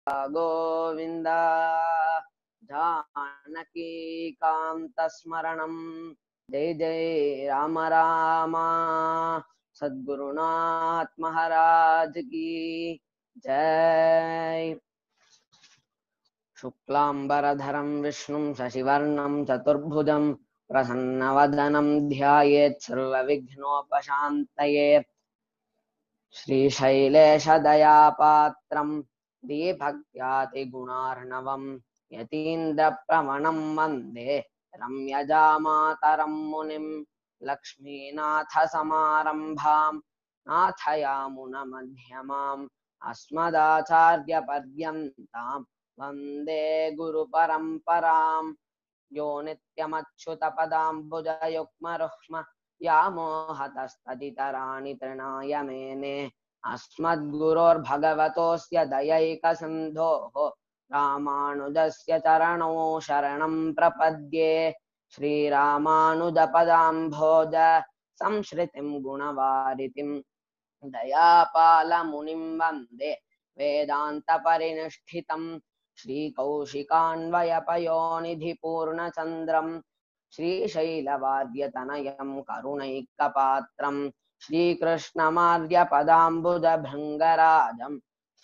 गोविन्द जानकीकान्तस्मरणं जय जय राम राम सद्गुरुनाथ महाराज की जय शुक्लाम्बरधरं विष्णुं शशिवर्णं चतुर्भुजं प्रसन्नवदनं ध्यायेत् सर्वविघ्नोपशान्तये श्रीशैलेशदयापात्रं दीभक्त्यातिगुणार्णवं यतीन्द्रप्रवणं वन्दे रम्यजामातरं मुनिं लक्ष्मीनाथसमारम्भां नाथयामुनमध्यमाम् अस्मदाचार्यपर्यन्तां वन्दे गुरुपरम्पराम् यो नित्यमच्युतपदाम्बुजयुग्मरुह्म व्यामोहतस्तदितराणि तृणाय मेने अस्मद्गुरोर्भगवतोऽस्य दयैकसिन्धोः रामानुजस्य चरणौ शरणं प्रपद्ये श्रीरामानुजपदाम्भोज संश्रितिं गुणवारितिं दयापालमुनिं वन्दे वेदान्तपरिनिष्ठितं श्रीकौशिकान्वयपयोनिधिपूर्णचन्द्रम् श्रीशैलवाद्यतनयं करुणैकपात्रं श्रीकृष्णमार्यपदाम्बुजभृङ्गराजं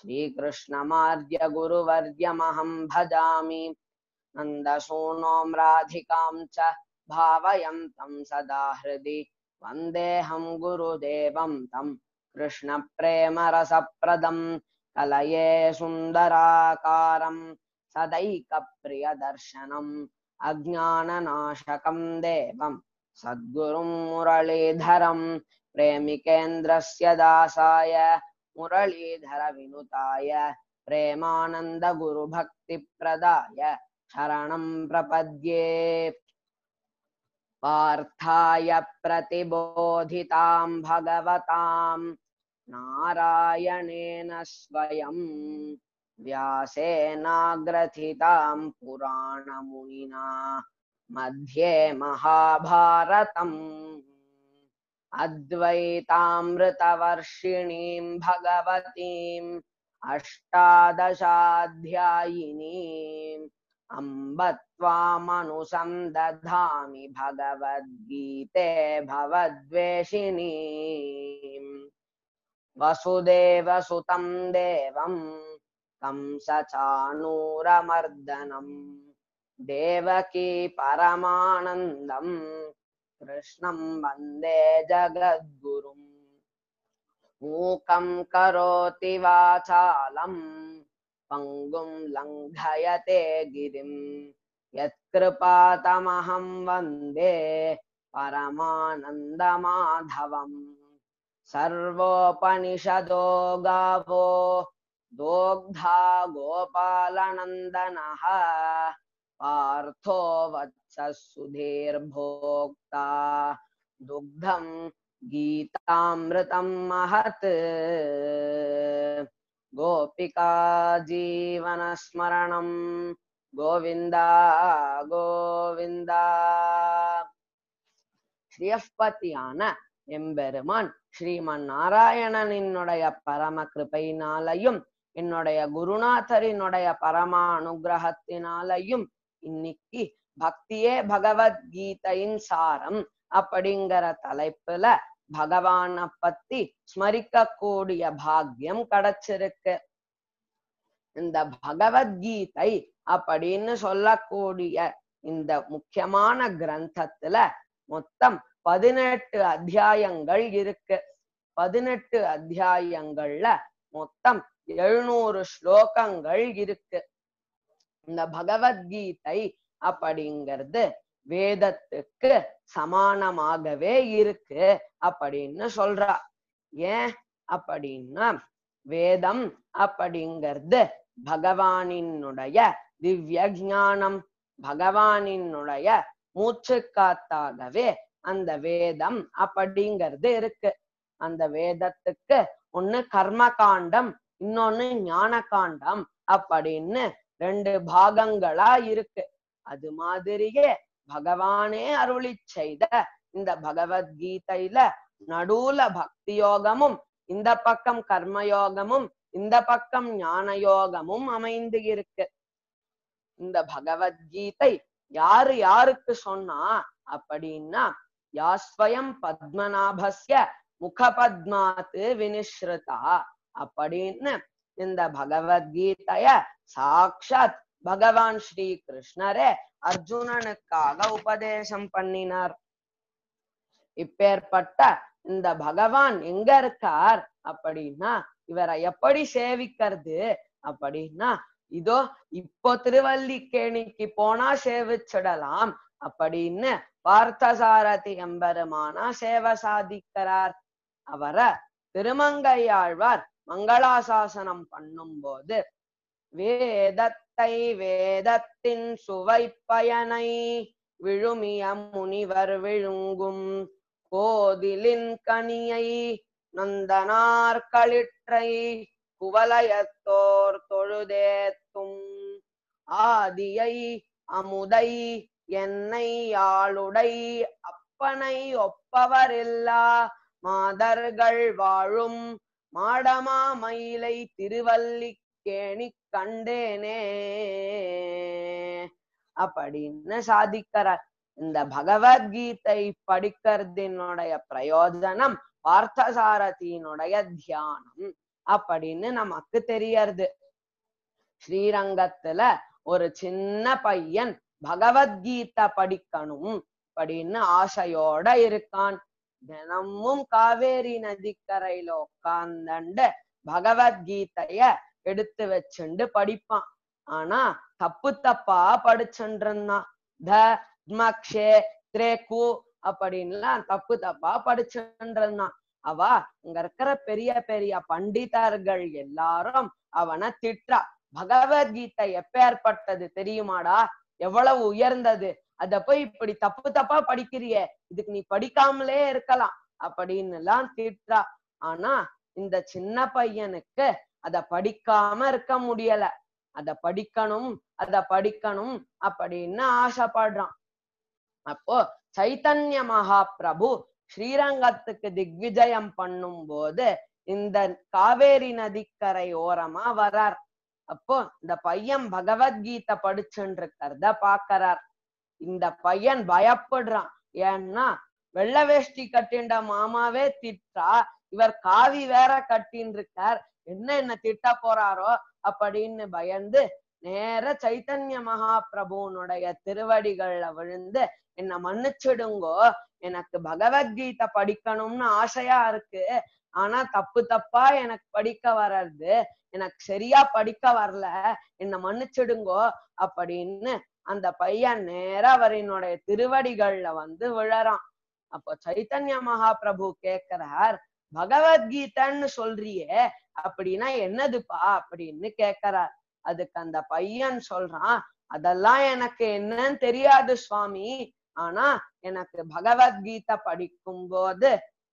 श्रीकृष्णमार्यगुरुवर्यमहं भजामि नन्दसूनों राधिकां च भावयन्तं सदा हृदि वन्देऽहं गुरुदेवं तं कृष्णप्रेमरसप्रदं कलये सुन्दराकारं सदैकप्रियदर्शनम् अज्ञाननाशकं देवं सद्गुरुं मुरलीधरं प्रेमिकेन्द्रस्य दासाय मुरलीधरविनुताय प्रेमानन्दगुरुभक्तिप्रदाय शरणं प्रपद्ये पार्थाय प्रतिबोधितां भगवतां नारायणेन स्वयम् व्यासेनाग्रथितां पुराणमुनिना मध्ये महाभारतम् अद्वैतामृतवर्षिणीं भगवतीम् अष्टादशाध्यायिनीम् अम्ब त्वामनुसन्दधामि भगवद्गीते भवद्वेषिणीम् वसुदेवसुतं देवम् कंसचाणूरमर्दनम् देवकी परमानन्दम् कृष्णं वन्दे जगद्गुरुम् मूकं करोति वाचालम् पङ्गुं लङ्घयते गिरिं यत्कृपातमहं वन्दे परमानन्दमाधवम् सर्वोपनिषदो गावो दोग्धा गोपालनन्दनः पार्थो वत्सः सुधीर्भोक्ता दुग्धं गीतामृतं महत् गोपिका जीवनस्मरणं गोविन्द गोविन्द ஸ்ரீயப்பதியான எம்பெருமான் ஸ்ரீமன் நாராயணனினுடைய பரம கிருபையினாலையும் என்னுடைய குருநாதரினுடைய பரம அனுகிரகத்தினாலையும் இன்னைக்கு பக்தியே பகவத்கீதையின் சாரம் அப்படிங்கிற தலைப்புல பகவான பத்தி ஸ்மரிக்க கூடிய பாக்கியம் கிடைச்சிருக்கு இந்த பகவத்கீதை அப்படின்னு சொல்லக்கூடிய இந்த முக்கியமான கிரந்தத்துல மொத்தம் பதினெட்டு அத்தியாயங்கள் இருக்கு பதினெட்டு அத்தியாயங்கள்ல மொத்தம் எழுநூறு ஸ்லோகங்கள் இருக்கு இந்த பகவத்கீதை அப்படிங்கிறது வேதத்துக்கு சமானமாகவே இருக்கு அப்படின்னு சொல்றா ஏன் அப்படின்னா வேதம் அப்படிங்கிறது பகவானினுடைய திவ்ய ஞானம் பகவானினுடைய மூச்சு காத்தாகவே அந்த வேதம் அப்படிங்கிறது இருக்கு அந்த வேதத்துக்கு ஒண்ணு கர்ம காண்டம் இன்னொன்னு ஞான காண்டம் அப்படின்னு ரெண்டு பாகங்களா இருக்கு அது மாதிரியே பகவானே அருளி செய்த இந்த பகவத்கீதையில நடுவுல பக்தி யோகமும் இந்த பக்கம் கர்மயோகமும் இந்த பக்கம் ஞான யோகமும் அமைந்து இருக்கு இந்த பகவத்கீதை யாரு யாருக்கு சொன்னா அப்படின்னா யாஸ்வயம் பத்மநாபஸ்ய முகபத்மாத்து வினிஸ்ருதா அப்படின்னு இந்த பகவத்கீதைய சாக்ஷாத் பகவான் ஸ்ரீ கிருஷ்ணரே அர்ஜுனனுக்காக உபதேசம் பண்ணினார் இப்பேற்பட்ட இந்த பகவான் எங்க இருக்கார் அப்படின்னா இவரை எப்படி சேவிக்கிறது அப்படின்னா இதோ இப்போ திருவல்லிக்கேணிக்கு போனா சேவிச்சிடலாம் அப்படின்னு பார்த்தசாரதி எம்பெருமானா சேவை சாதிக்கிறார் அவரை திருமங்கையாழ்வார் மங்களாசாசனம் பண்ணும்போது வேதத்தை வேதத்தின் சுவை பயனை விழுமிய முனிவர் விழுங்கும் கோதிலின் கனியை நந்தனார் களிற்றை குவலயத்தோர் தொழுதேத்தும் ஆதியை அமுதை என்னை ஆளுடை அப்பனை ஒப்பவரில்லா மாதர்கள் வாழும் மாடமா மயிலை திருவல்லிக்கேணி கண்டேனே அப்படின்னு சாதிக்கிறார் இந்த பகவத்கீதை படிக்கிறதினுடைய பிரயோஜனம் பார்த்தசாரதியினுடைய தியானம் அப்படின்னு நமக்கு தெரியறது ஸ்ரீரங்கத்துல ஒரு சின்ன பையன் பகவத்கீதை படிக்கணும் அப்படின்னு ஆசையோட இருக்கான் தினமும் காவேரி நதிக்கரையில உட்கார்ந்தண்டு பகவத்கீதைய எடுத்து வச்சுண்டு படிப்பான் ஆனா தப்பு தப்பா படிச்சுட்டு இருந்தான் த த்மக்ஷே திரேக்கு அப்படின்லாம் தப்பு தப்பா படிச்சுட்டு இருந்தான் அவ இங்க இருக்கிற பெரிய பெரிய பண்டிதர்கள் எல்லாரும் அவனை திட்டா பகவத்கீதை எப்பேற்பட்டது தெரியுமாடா எவ்வளவு உயர்ந்தது அத போய் இப்படி தப்பு தப்பா படிக்கிறியே இதுக்கு நீ படிக்காமலே இருக்கலாம் அப்படின்னு எல்லாம் திட்டா ஆனா இந்த சின்ன பையனுக்கு அத படிக்காம இருக்க முடியல அத படிக்கணும் அத படிக்கணும் அப்படின்னு ஆசைப்படுறான் அப்போ சைத்தன்ய மகாபிரபு ஸ்ரீரங்கத்துக்கு திக்விஜயம் பண்ணும் போது இந்த காவேரி நதிக்கரை ஓரமா வரார் அப்போ இந்த பையன் பகவத்கீதை படிச்சுட்டு இருக்கிறத பாக்குறார் இந்த பையன் பயப்படுறான் ஏன்னா வெள்ள வேஷ்டி கட்டின்ற மாமாவே திட்டா இவர் காவி வேற கட்டின்னு இருக்கார் என்ன என்ன திட்ட போறாரோ அப்படின்னு பயந்து நேர சைத்தன்ய மகாபிரபுனுடைய திருவடிகள்ல விழுந்து என்ன மன்னிச்சிடுங்கோ எனக்கு பகவத்கீதை படிக்கணும்னு ஆசையா இருக்கு ஆனா தப்பு தப்பா எனக்கு படிக்க வர்றது எனக்கு சரியா படிக்க வரல என்ன மன்னிச்சிடுங்கோ அப்படின்னு அந்த பையன் நேரா அவரினுடைய திருவடிகள்ல வந்து விழறான் அப்போ சைத்தன்ய மகாபிரபு கேக்குறார் பகவத்கீதைன்னு சொல்றியே அப்படின்னா என்னதுப்பா அப்படின்னு கேக்குறார் அதுக்கு அந்த பையன் சொல்றான் அதெல்லாம் எனக்கு என்னன்னு தெரியாது சுவாமி ஆனா எனக்கு பகவத்கீதை படிக்கும் போது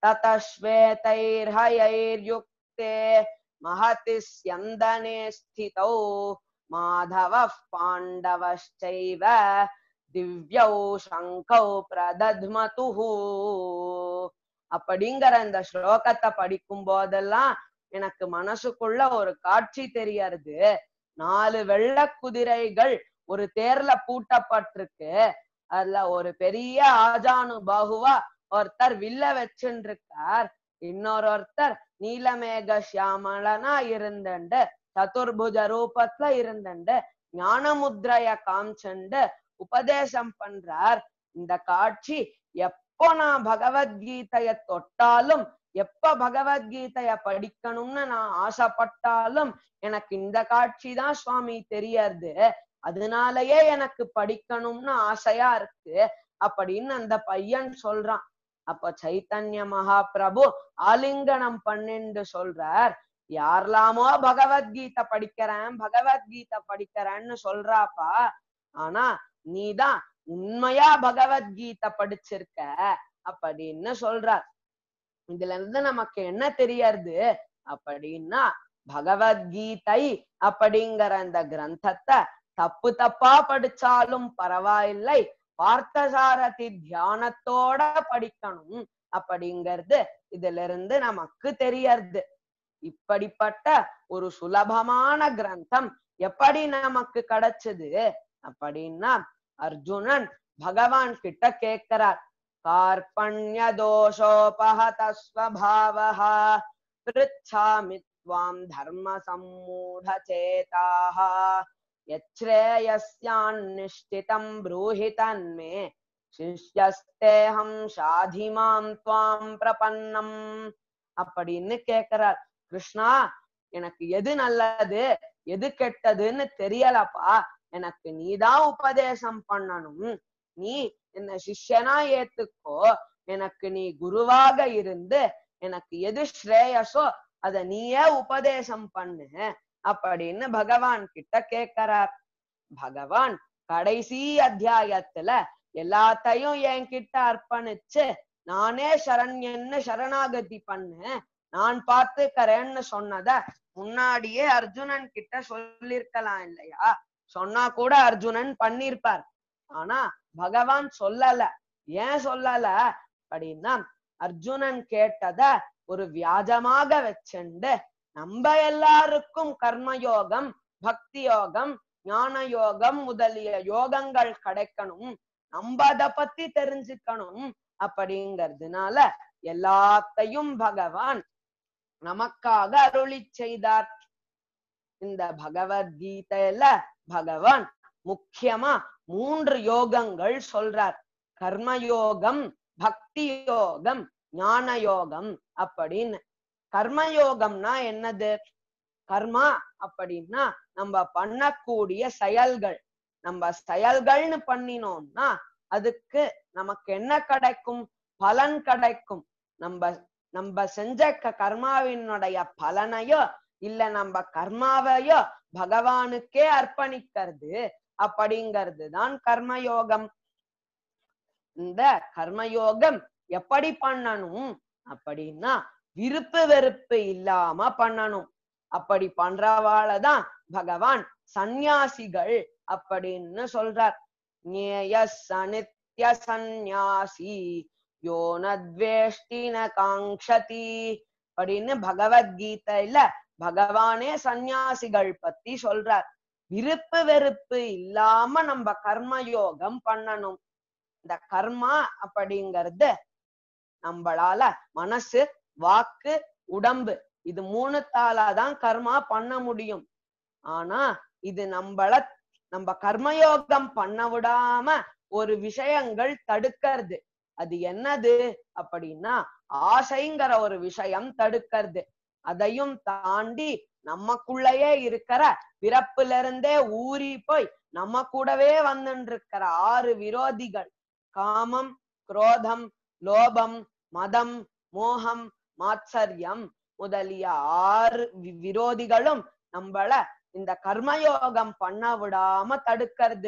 ததஸ்வேதைர்ஹயைர்யுக்தே மகதி ஸ்யந்தனே ஸ்திதௌ மாதவ பாண்டவश्चैव திவ்யௌ சங்கௌ பிரதத்மதுஹு அப்படிங்கிற இந்த ஸ்லோகத்தை படிக்கும் போதெல்லாம் எனக்கு மனசுக்குள்ள ஒரு காட்சி தெரியறது நாலு வெள்ள குதிரைகள் ஒரு தேர்ல பூட்டப்பட்டிருக்கு அதுல ஒரு பெரிய ஆஜானு பாகுவா ஒருத்தர் வில்ல வச்சுட்டு இருக்கார் இன்னொரு ஒருத்தர் நீலமேக சியாமலனா இருந்துண்டு சதுர்புஜ ரூபத்துல இருந்துண்டு ஞானமுத்ரைய காமிச்சுண்டு உபதேசம் பண்றார் இந்த காட்சி எப்போ நான் பகவத்கீதைய தொட்டாலும் எப்ப பகவத்கீதைய படிக்கணும்னு நான் ஆசைப்பட்டாலும் எனக்கு இந்த காட்சி தான் சுவாமி தெரியறது அதனாலயே எனக்கு படிக்கணும்னு ஆசையா இருக்கு அப்படின்னு அந்த பையன் சொல்றான் அப்ப சைத்தன்ய மகாபிரபு ஆலிங்கனம் பண்ணிண்டு சொல்றார் யாரெல்லாமோ பகவத்கீதை படிக்கிறேன் பகவத்கீதை படிக்கிறேன்னு சொல்றாப்பா ஆனா நீதான் உண்மையா பகவத்கீதை படிச்சிருக்க அப்படின்னு சொல்றார் இதுல இருந்து நமக்கு என்ன தெரியறது அப்படின்னா பகவத்கீதை அப்படிங்கிற அந்த கிரந்தத்தை தப்பு தப்பா படிச்சாலும் பரவாயில்லை பார்த்தசாரதி தியானத்தோட படிக்கணும் அப்படிங்கிறது இதுல இருந்து நமக்கு தெரியறது இப்படிப்பட்ட ஒரு சுலபமான கிரந்தம் எப்படி நமக்கு கிடைச்சது அப்படின்னா அர்ஜுனன் பகவான் கிட்ட கேட்கிறார் கார்பண்ய தோஷோபஹத ஸ்வபாவஹா பிருச்சாமி त्वां धर्म सम्मूढ चेताः यच्छ्रेयस्यान्निष्ठितं ब्रूहि तन्मे சிஷ்யஸ்தேகம் ஷாதிமாம் துவாம் பிரபன்னம் அப்படின்னு கேக்குறார் கிருஷ்ணா எனக்கு எது நல்லது எது கெட்டதுன்னு தெரியலப்பா எனக்கு நீதான் உபதேசம் பண்ணணும் நீ என்ன சிஷ்யனா ஏத்துக்கோ எனக்கு நீ குருவாக இருந்து எனக்கு எது ஸ்ரேயஸோ அத நீயே உபதேசம் பண்ணு அப்படின்னு பகவான் கிட்ட கேக்குறார் பகவான் கடைசி அத்தியாயத்துல எல்லாத்தையும் என்கிட்ட அர்ப்பணிச்சு நானே சரண்யன்னு சரணாகதி பண்ணு நான் பார்த்துக்கறேன்னு சொன்னத முன்னாடியே அர்ஜுனன் கிட்ட சொல்லிருக்கலாம் இல்லையா சொன்னா கூட அர்ஜுனன் பண்ணிருப்பார் ஆனா பகவான் சொல்லல ஏன் சொல்லல அப்படின்னா அர்ஜுனன் கேட்டத ஒரு வியாஜமாக வச்சுண்டு நம்ம எல்லாருக்கும் கர்மயோகம் பக்தி யோகம் ஞான யோகம் முதலிய யோகங்கள் கிடைக்கணும் நம்ம அத பத்தி தெரிஞ்சுக்கணும் அப்படிங்கறதுனால எல்லாத்தையும் பகவான் நமக்காக அருளி செய்தார் இந்த பகவத்கீதையில பகவான் முக்கியமா மூன்று யோகங்கள் சொல்றார் கர்மயோகம் பக்தி யோகம் ஞான யோகம் அப்படின்னு கர்மயோகம்னா என்னது கர்மா அப்படின்னா நம்ம பண்ணக்கூடிய செயல்கள் நம்ம செயல்கள்னு பண்ணினோம்னா அதுக்கு நமக்கு என்ன கிடைக்கும் பலன் கிடைக்கும் நம்ம நம்ம செஞ்ச க- கர்மாவினுடைய பலனையோ இல்ல நம்ம கர்மாவையோ பகவானுக்கே அர்ப்பணிக்கிறது அப்படிங்கிறது தான் கர்மயோகம் இந்த கர்மயோகம் எப்படி பண்ணணும் அப்படின்னா விருப்பு வெறுப்பு இல்லாம பண்ணணும் அப்படி பண்றவாளதான் பகவான் சந்நியாசிகள் அப்படின்னு சொல்றார் ஞேய சனித்ய சந்நியாசி யோ நத்வேஷ்டி ந காங்க்ஷதி அப்படின்னு பகவத்கீதையில பகவானே சந்நியாசிகள் பத்தி சொல்றார் விருப்பு வெறுப்பு இல்லாம நம்ம கர்மயோகம் பண்ணணும் இந்த கர்மா அப்படிங்கறது நம்மளால மனசு வாக்கு உடம்பு இது மூணுத்தாலதான் கர்மா பண்ண முடியும் ஆனா இது நம்மள நம்ம கர்மயோகம் பண்ண விடாம ஒரு விஷயங்கள் தடுக்கிறது அது என்னது அப்படின்னா ஆசைங்கிற ஒரு விஷயம் தடுக்கிறது அதையும் தாண்டி நமக்குள்ளேயே இருக்கிற பிறப்புல இருந்தே ஊறி போய் நம்ம கூடவே வந்துட்டு இருக்கிற ஆறு விரோதிகள் காமம் குரோதம் லோபம் மதம் மோகம் மாத்சரியம் முதலிய ஆறு வி- விரோதிகளும் நம்மள இந்த கர்மயோகம் பண்ண விடாம தடுக்கிறது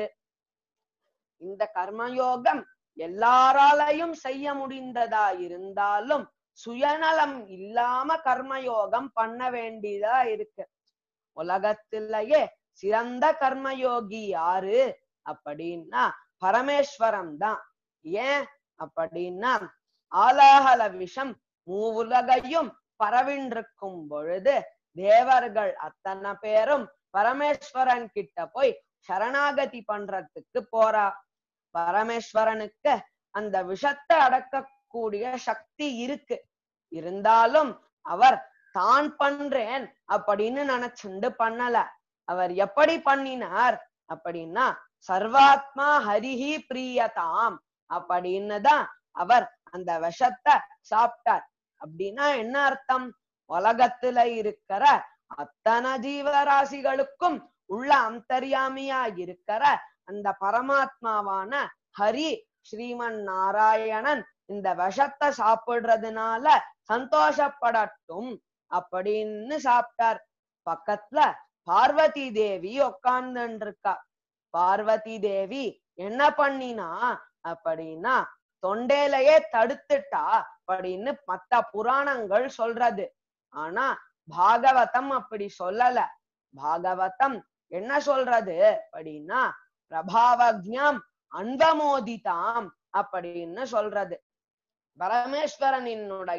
இந்த கர்மயோகம் எல்லாராலையும் செய்ய முடிந்ததா இருந்தாலும் சுயநலம் இல்லாம கர்மயோகம் பண்ண வேண்டியதா இருக்கு உலகத்திலேயே சிறந்த கர்மயோகி யாரு அப்படின்னா பரமேஸ்வரம் தான் ஏன் அப்படின்னா ஆலாஹல விஷம் மூவுலகையும் பரவின்றிருக்கும் பொழுது தேவர்கள் அத்தனை பேரும் பரமேஸ்வரன் கிட்ட போய் சரணாகதி பண்றதுக்கு போறா பரமேஸ்வரனுக்கு அந்த விஷத்தை அடக்கக்கூடிய சக்தி இருக்கு இருந்தாலும் அவர் தான் பண்றேன் அப்படின்னு நினைச்சுண்டு பண்ணல அவர் எப்படி பண்ணினார் அப்படின்னா சர்வாத்மா ஹரிஹி பிரியதாம் அப்படின்னு தான் அவர் அந்த விஷத்தை சாப்பிட்டார் அப்படின்னா என்ன அர்த்தம் உலகத்துல இருக்கிற அத்தனை ஜீவராசிகளுக்கும் உள்ள அந்தர்யாமியா இருக்கிற அந்த பரமாத்மாவான ஹரி ஸ்ரீமன் நாராயணன் இந்த விஷத்தை சாப்பிடுறதுனால சந்தோஷப்படட்டும் அப்படின்னு சாப்பிட்டார் பக்கத்துல பார்வதி தேவி உட்கார்ந்துட்டு இருக்கா பார்வதி தேவி என்ன பண்ணினா அப்படின்னா தொண்டையிலேயே தடுத்துட்டா அப்படின்னு மத்த புராணங்கள் சொல்றது ஆனா பாகவதம் அப்படி சொல்லல பாகவதம் என்ன சொல்றது அப்படின்னா பிரபாவஜம் அன்பமோதிதாம் அப்படின்னு சொல்றது பரமேஸ்வரனினுடைய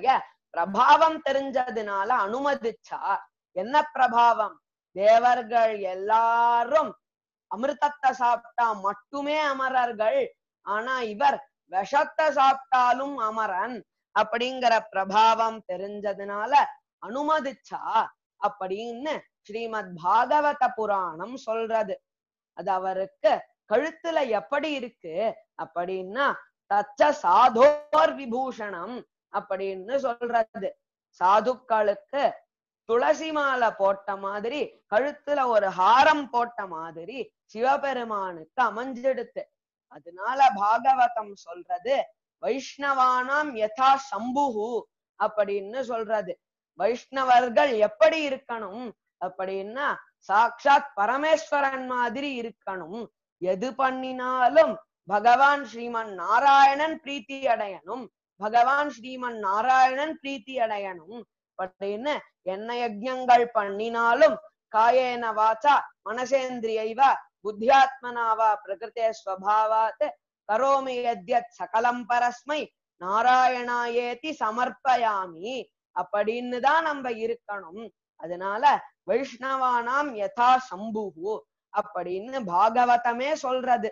பிரபாவம் தெரிஞ்சதுனால அனுமதிச்சா என்ன பிரபாவம் தேவர்கள் எல்லாரும் அமிர்தத்தை சாப்பிட்டா மட்டுமே அமரர்கள் ஆனா இவர் விஷத்தை சாப்பிட்டாலும் அமரன் அப்படிங்கிற பிரபாவம் தெரிஞ்சதுனால அனுமதிச்சா அப்படின்னு ஸ்ரீமத் பாகவத புராணம் சொல்றது அது அவருக்கு கழுத்துல எப்படி இருக்கு அப்படின்னா தச்ச சாதோர் விபூஷணம் அப்படின்னு சொல்றது சாதுக்களுக்கு துளசி மாலை போட்ட மாதிரி கழுத்துல ஒரு ஹாரம் போட்ட மாதிரி சிவபெருமானுக்கு அமைஞ்சிடுத்து அதனால பாகவதம் சொல்றது வைஷ்ணவானாம் யதா சம்புகு அப்படின்னு சொல்றது வைஷ்ணவர்கள் எப்படி இருக்கணும் அப்படின்னா சாக்ஷாத் பரமேஸ்வரன் மாதிரி இருக்கணும் எது பண்ணினாலும் பகவான் ஸ்ரீமன் நாராயணன் பிரீத்தி அடையணும் பகவான் ஸ்ரீமன் நாராயணன் பிரீத்தி அடையணும் அப்படின்னு என்ன யஜ்ஞங்கள் பண்ணினாலும் காயேன வாச்சா மனசேந்திரியைவ புத்தியாத்மனாவா பிரகிருதே ஸ்வபாவாத் கரோமி யத்யத் சகலம் பரஸ்மை நாராயணாயேதி சமர்ப்பயாமி அப்படின்னு தான் நம்ம இருக்கணும் அதனால வைஷ்ணவானாம் யதா சம்புகு அப்படின்னு பாகவதமே சொல்றது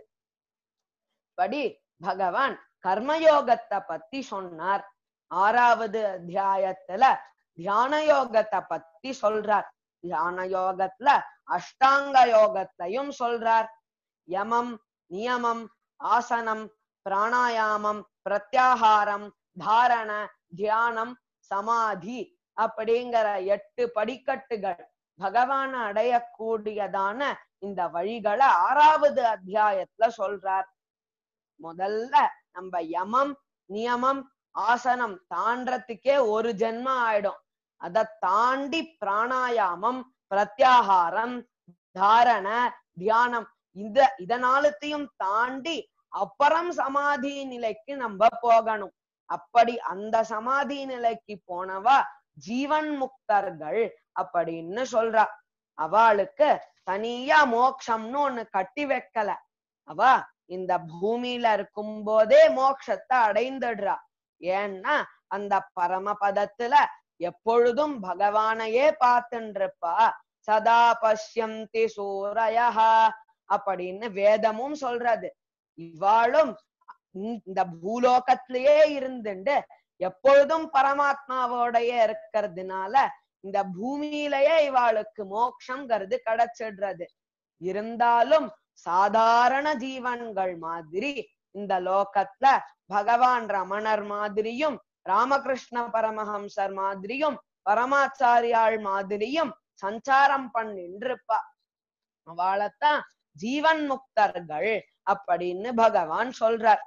படி பகவான் கர்மயோகத்தை பத்தி சொன்னார் ஆறாவது அத்தியாயத்துல தியான யோகத்தை பத்தி சொல்றார் தியான யோகத்துல அஷ்டாங்க யோகத்தையும் சொல்றார் யமம் நியமம் ஆசனம் பிராணாயாமம் பிரத்யாகாரம் தாரண தியானம் சமாதி அப்படிங்கிற எட்டு படிக்கட்டுகள் பகவான அடையக்கூடியதான இந்த வழிகளை ஆறாவது அத்தியாயத்துல சொல்றார் முதல்ல நம்ம யமம் நியமம் ஆசனம் தாண்டறதுக்கே ஒரு ஜென்மம் ஆயிடும் அதை தாண்டி பிராணாயாமம் பிரத்யாகாரம் தாரண தியானம் இந்த இதனாலத்தையும் தாண்டி அப்புறம் சமாதி நிலைக்கு நம்ம போகணும் அப்படி அந்த சமாதி நிலைக்கு போனவா ஜீவன் முக்தர்கள் அப்படின்னு சொல்றா அவளுக்கு தனியா மோக்ஷம்னு ஒண்ணு கட்டி வைக்கல அவ இந்த பூமியில இருக்கும் போதே மோட்சத்தை அடைந்துடுறா ஏன்னா அந்த பரமபதத்துல எப்பொழுதும் பகவானையே பார்த்துருப்பா சதா பஷ்யந்தி சூரயா அப்படின்னு வேதமும் சொல்றது இவாளும் இந்த பூலோகத்திலேயே இருந்துண்டு எப்பொழுதும் பரமாத்மாவோடைய இருக்கிறதுனால இந்த பூமியிலேயே இவாளுக்கு மோட்சங்கிறது கிடைச்சிடுறது இருந்தாலும் சாதாரண ஜீவன்கள் மாதிரி இந்த லோகத்துல பகவான் ரமணர் மாதிரியும் ராமகிருஷ்ண பரமஹம்சர் மாதிரியும் பரமாச்சாரியாள் மாதிரியும் சஞ்சாரம் பண்ணின்றிருப்பா அவளைத்தான் ஜீவன் முக்தர்கள் அப்படின்னு பகவான் சொல்றார்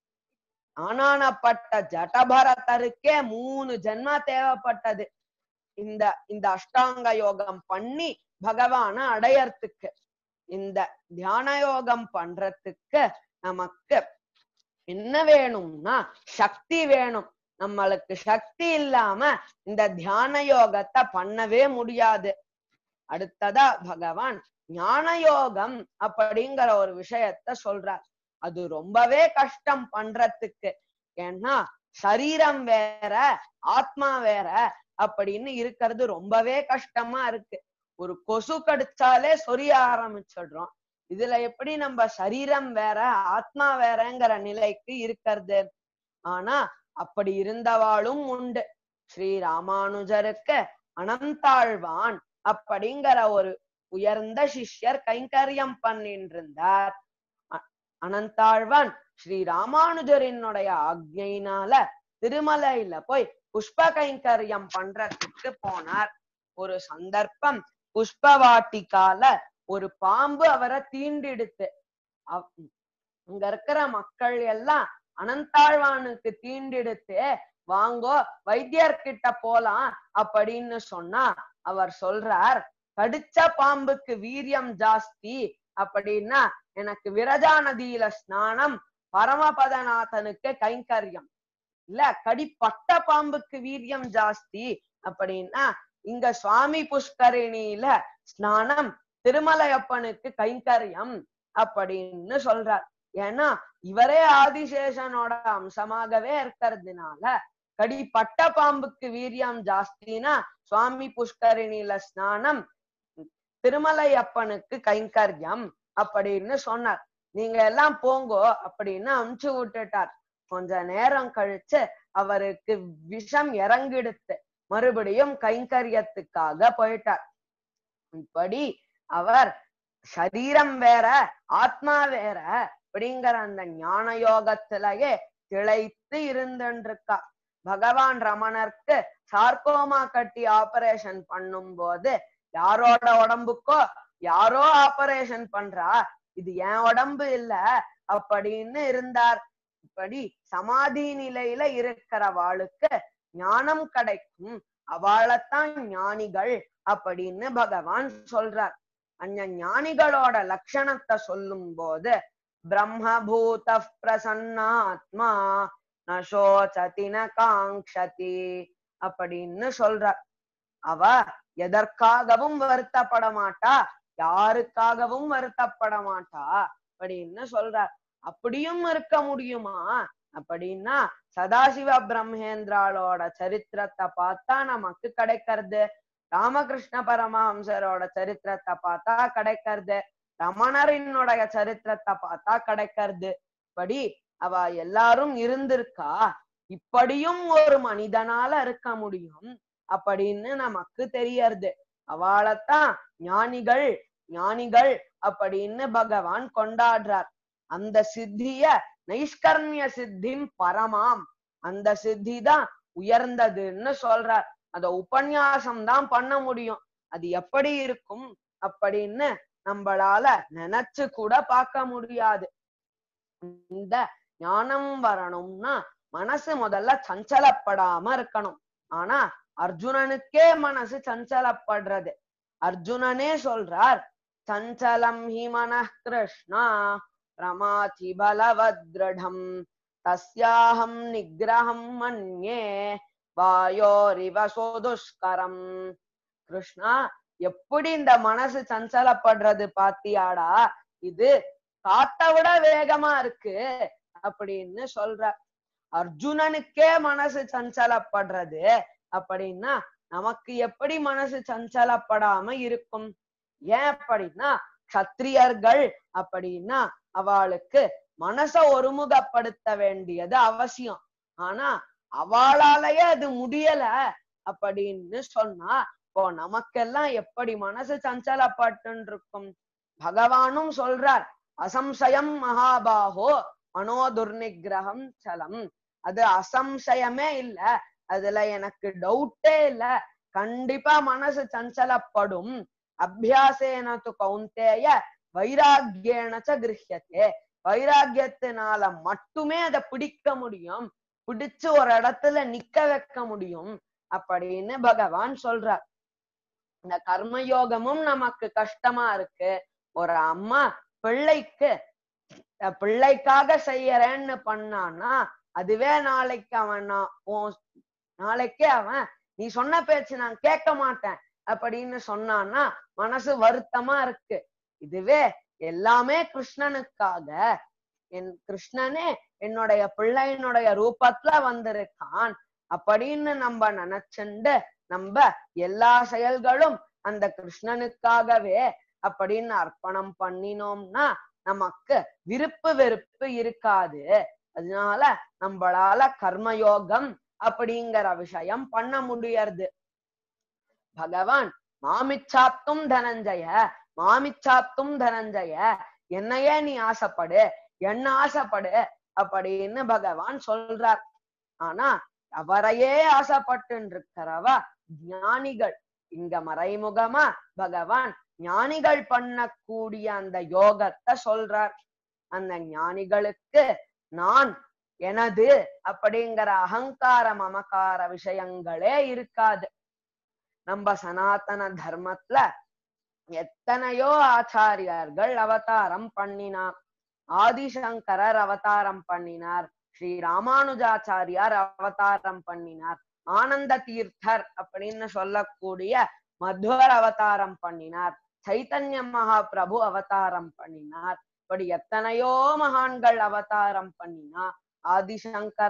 ஆனானப்பட்ட ஜடபரதருக்கே மூணு ஜென்மா தேவைப்பட்டது இந்த இந்த அஷ்டாங்க யோகம் பண்ணி பகவான அடையறதுக்கு இந்த தியான யோகம் பண்றதுக்கு நமக்கு என்ன வேணும்னா சக்தி வேணும் நம்மளுக்கு சக்தி இல்லாம இந்த தியான யோகத்தை பண்ணவே முடியாது அடுத்ததா பகவான் ஞான யோகம் அப்படிங்கிற ஒரு விஷயத்த சொல்றார் அது ரொம்பவே கஷ்டம் பண்றதுக்கு ஏன்னா சரீரம் வேற ஆத்மா வேற அப்படின்னு இருக்கிறது ரொம்பவே கஷ்டமா இருக்கு ஒரு கொசு கடிச்சாலே சொரிய ஆரம்பிச்சிடுறோம் இதுல எப்படி நம்ம சரீரம் வேற ஆத்மா வேறங்கிற நிலைக்கு இருக்கிறது ஆனா அப்படி இருந்தவாளும் உண்டு ஸ்ரீ ராமானுஜருக்கு அனந்தாழ்வான் அப்படிங்கிற ஒரு உயர்ந்த சிஷ்யர் கைங்கரியம் பண்ணிட்டு இருந்தார் அனந்தாழ்வான் ஸ்ரீ ராமானுஜரினுடைய ஆக்ஞையினால திருமலையில போய் புஷ்ப கைங்கரியம் பண்றதுக்கு போனார் ஒரு சந்தர்ப்பம் புஷ்பவாட்டிக்கால ஒரு பாம்பு அவரை தீண்டிடுத்து அங்க இருக்கிற மக்கள் எல்லாம் அனந்தாழ்வானுக்கு தீண்டிடுத்து வாங்கோ வைத்தியர்கிட்ட போலாம் அப்படின்னு சொன்னா அவர் சொல்றார் கடிச்ச பாம்புக்கு வீரியம் ஜாஸ்தி அப்படின்னா எனக்கு விரஜா நதியில ஸ்நானம் பரமபதநாதனுக்கு கைங்கரியம் இல்ல கடிப்பட்ட பாம்புக்கு வீரியம் ஜாஸ்தி அப்படின்னா இங்க சுவாமி புஷ்கரிணியில ஸ்நானம் திருமலையப்பனுக்கு கைங்கரியம் அப்படின்னு சொல்றார் ஏன்னா இவரே ஆதிசேஷனோட அம்சமாகவே இருக்கிறதுனால கடி பட்ட பாம்புக்கு வீரியம் ஜாஸ்தினா சுவாமி புஷ்கரிணில ஸ்நானம் திருமலை அப்பனுக்கு கைங்கரியம் அப்படின்னு சொன்னார் நீங்க எல்லாம் போங்கோ அப்படின்னு அமுச்சு விட்டுட்டார் கொஞ்ச நேரம் கழிச்சு அவருக்கு விஷம் இறங்கிடுத்து மறுபடியும் கைங்கரியத்துக்காக போயிட்டார் இப்படி அவர் சரீரம் வேற ஆத்மா வேற அப்படிங்கிற அந்த ஞான யோகத்திலேயே திளைத்து இருந்துருக்கா பகவான் ரமணருக்கு சார்கோமா கட்டி ஆபரேஷன் பண்ணும் போது யாரோட உடம்புக்கோ யாரோ ஆபரேஷன் பண்றா இது என் உடம்பு இல்ல அப்படின்னு இருந்தார் இப்படி சமாதி நிலையில இருக்கிறவாளுக்கு ஞானம் கிடைக்கும் அவளைத்தான் ஞானிகள் அப்படின்னு பகவான் சொல்றார் அந்த ஞானிகளோட லட்சணத்தை சொல்லும் போது பிரம்மபூத பிரசன்னாத்மா நசோச்சதி ந காங்ஷதி அப்படின்னு சொல்றார் அவ எதற்காகவும் வருத்தப்பட மாட்டா யாருக்காகவும் வருத்தப்பட மாட்டா அப்படின்னு சொல்றார் அப்படியும் இருக்க முடியுமா அப்படின்னா சதாசிவ பிரம்மேந்திராளோட சரித்திரத்தை பார்த்தா நமக்கு கிடைக்கிறது ராமகிருஷ்ண பரமஹம்சரோட சரித்திரத்தை பார்த்தா கிடைக்கிறது ரமணரினுடைய சரித்திரத்தை பார்த்தா கிடைக்கிறது இப்படி அவ எல்லாரும் இருந்திருக்கா இப்படியும் ஒரு மனிதனால இருக்க முடியும் அப்படின்னு நமக்கு தெரியறது அவளைத்தான் ஞானிகள் ஞானிகள் அப்படின்னு பகவான் கொண்டாடுறார் அந்த சித்திய நைஷ்கர்மிய சித்திம் பரமாம் அந்த சித்தி தான் உயர்ந்ததுன்னு சொல்றார் அத உபன்யாசம் தான் பண்ண முடியும் அது எப்படி இருக்கும் அப்படின்னு நம்மளால நினைச்சு கூட பார்க்க முடியாது இந்த ஞானம் வரணும்னா மனசு முதல்ல சஞ்சலப்படாம இருக்கணும் ஆனா அர்ஜுனனுக்கே மனசு சஞ்சலப்படுறது அர்ஜுனனே சொல்றார் சஞ்சலம் ஹி மன கிருஷ்ணா ரமாதி பலவத்ருடம் தஸ்யாஹம் நிகிரகம் மன்யே வாயோரிவ சோதுஷ்கரம் கிருஷ்ணா எப்படி இந்த மனசு சஞ்சலப்படுறது பாத்தியாடா இது காத்த விட வேகமா இருக்கு அப்படின்னு சொல்ற அர்ஜுனனுக்கே மனசு சஞ்சலப்படுறது அப்படின்னா நமக்கு எப்படி மனசு சஞ்சலப்படாம இருக்கும் ஏன் அப்படின்னா சத்திரியர்கள் அப்படின்னா அவளுக்கு மனச ஒருமுகப்படுத்த வேண்டியது அவசியம் ஆனா அவளாலேயே அது முடியல அப்படின்னு சொன்னா இப்போ நமக்கெல்லாம் எப்படி மனசு சஞ்சலப்பட்டு இருக்கும் பகவானும் சொல்றார் அசம்சயம் மகாபாகோ மனோ துர்நிகிரகம் சலம் அது அசம்சயமே இல்ல அதுல எனக்கு டவுட்டே இல்ல கண்டிப்பா மனசு சஞ்சலப்படும் அபியாசேன து கௌந்தேய வைராகியேன ச கிரஹியத்தே வைராகியத்தினால மட்டுமே அதை பிடிக்க முடியும் பிடிச்சு ஒரு இடத்துல நிக்க வைக்க முடியும் அப்படின்னு பகவான் சொல்றார் இந்த கர்மயோகமும் நமக்கு கஷ்டமா இருக்கு ஒரு அம்மா பிள்ளைக்கு அஹ் பிள்ளைக்காக செய்யறேன்னு பண்ணான்னா அதுவே நாளைக்கு அவன் நான் உன் நாளைக்கே அவன் நீ சொன்ன பேச்சு நான் கேட்க மாட்டேன் அப்படின்னு சொன்னான்னா மனசு வருத்தமா இருக்கு இதுவே எல்லாமே கிருஷ்ணனுக்காக என் கிருஷ்ணனே என்னுடைய பிள்ளையினுடைய ரூபத்துல வந்திருக்கான் அப்படின்னு நம்ம நினைச்சுண்டு நம்ம எல்லா செயல்களும் அந்த கிருஷ்ணனுக்காகவே அப்படின்னு அர்ப்பணம் பண்ணினோம்னா நமக்கு விருப்பு வெறுப்பு இருக்காது அதனால நம்மளால கர்மயோகம் அப்படிங்கிற விஷயம் பண்ண முடியறது பகவான் மாமிச்சாத்தும் தனஞ்சய மாமிச்சாத்தும் தனஞ்சய என்னையே நீ ஆசைப்படு என்ன ஆசைப்படு அப்படின்னு பகவான் சொல்றார் ஆனா அவரையே ஆசைப்பட்டு இருக்கிறவ ஞானிகள் இங்க மறைமுகமா பகவான் ஞானிகள் பண்ணக்கூடிய அந்த யோகத்தை சொல்றார் அந்த ஞானிகளுக்கு நான் எனது அப்படிங்கிற அகங்கார மமகார விஷயங்களே இருக்காது நம்ம சனாதன தர்மத்துல எத்தனையோ ஆச்சாரியார்கள் அவதாரம் பண்ணினார் ஆதிசங்கரர் அவதாரம் பண்ணினார் ஸ்ரீ ராமானுஜாச்சாரியார் அவதாரம் பண்ணினார் ஆனந்த தீர்த்தர் அப்படின்னு சொல்லக்கூடிய மத்வர் அவதாரம் பண்ணினார் சைத்தன்ய மகாபிரபு அவதாரம் பண்ணினார் இப்படி எத்தனையோ மகான்கள் அவதாரம் பண்ணினா ஆதிசங்கரர்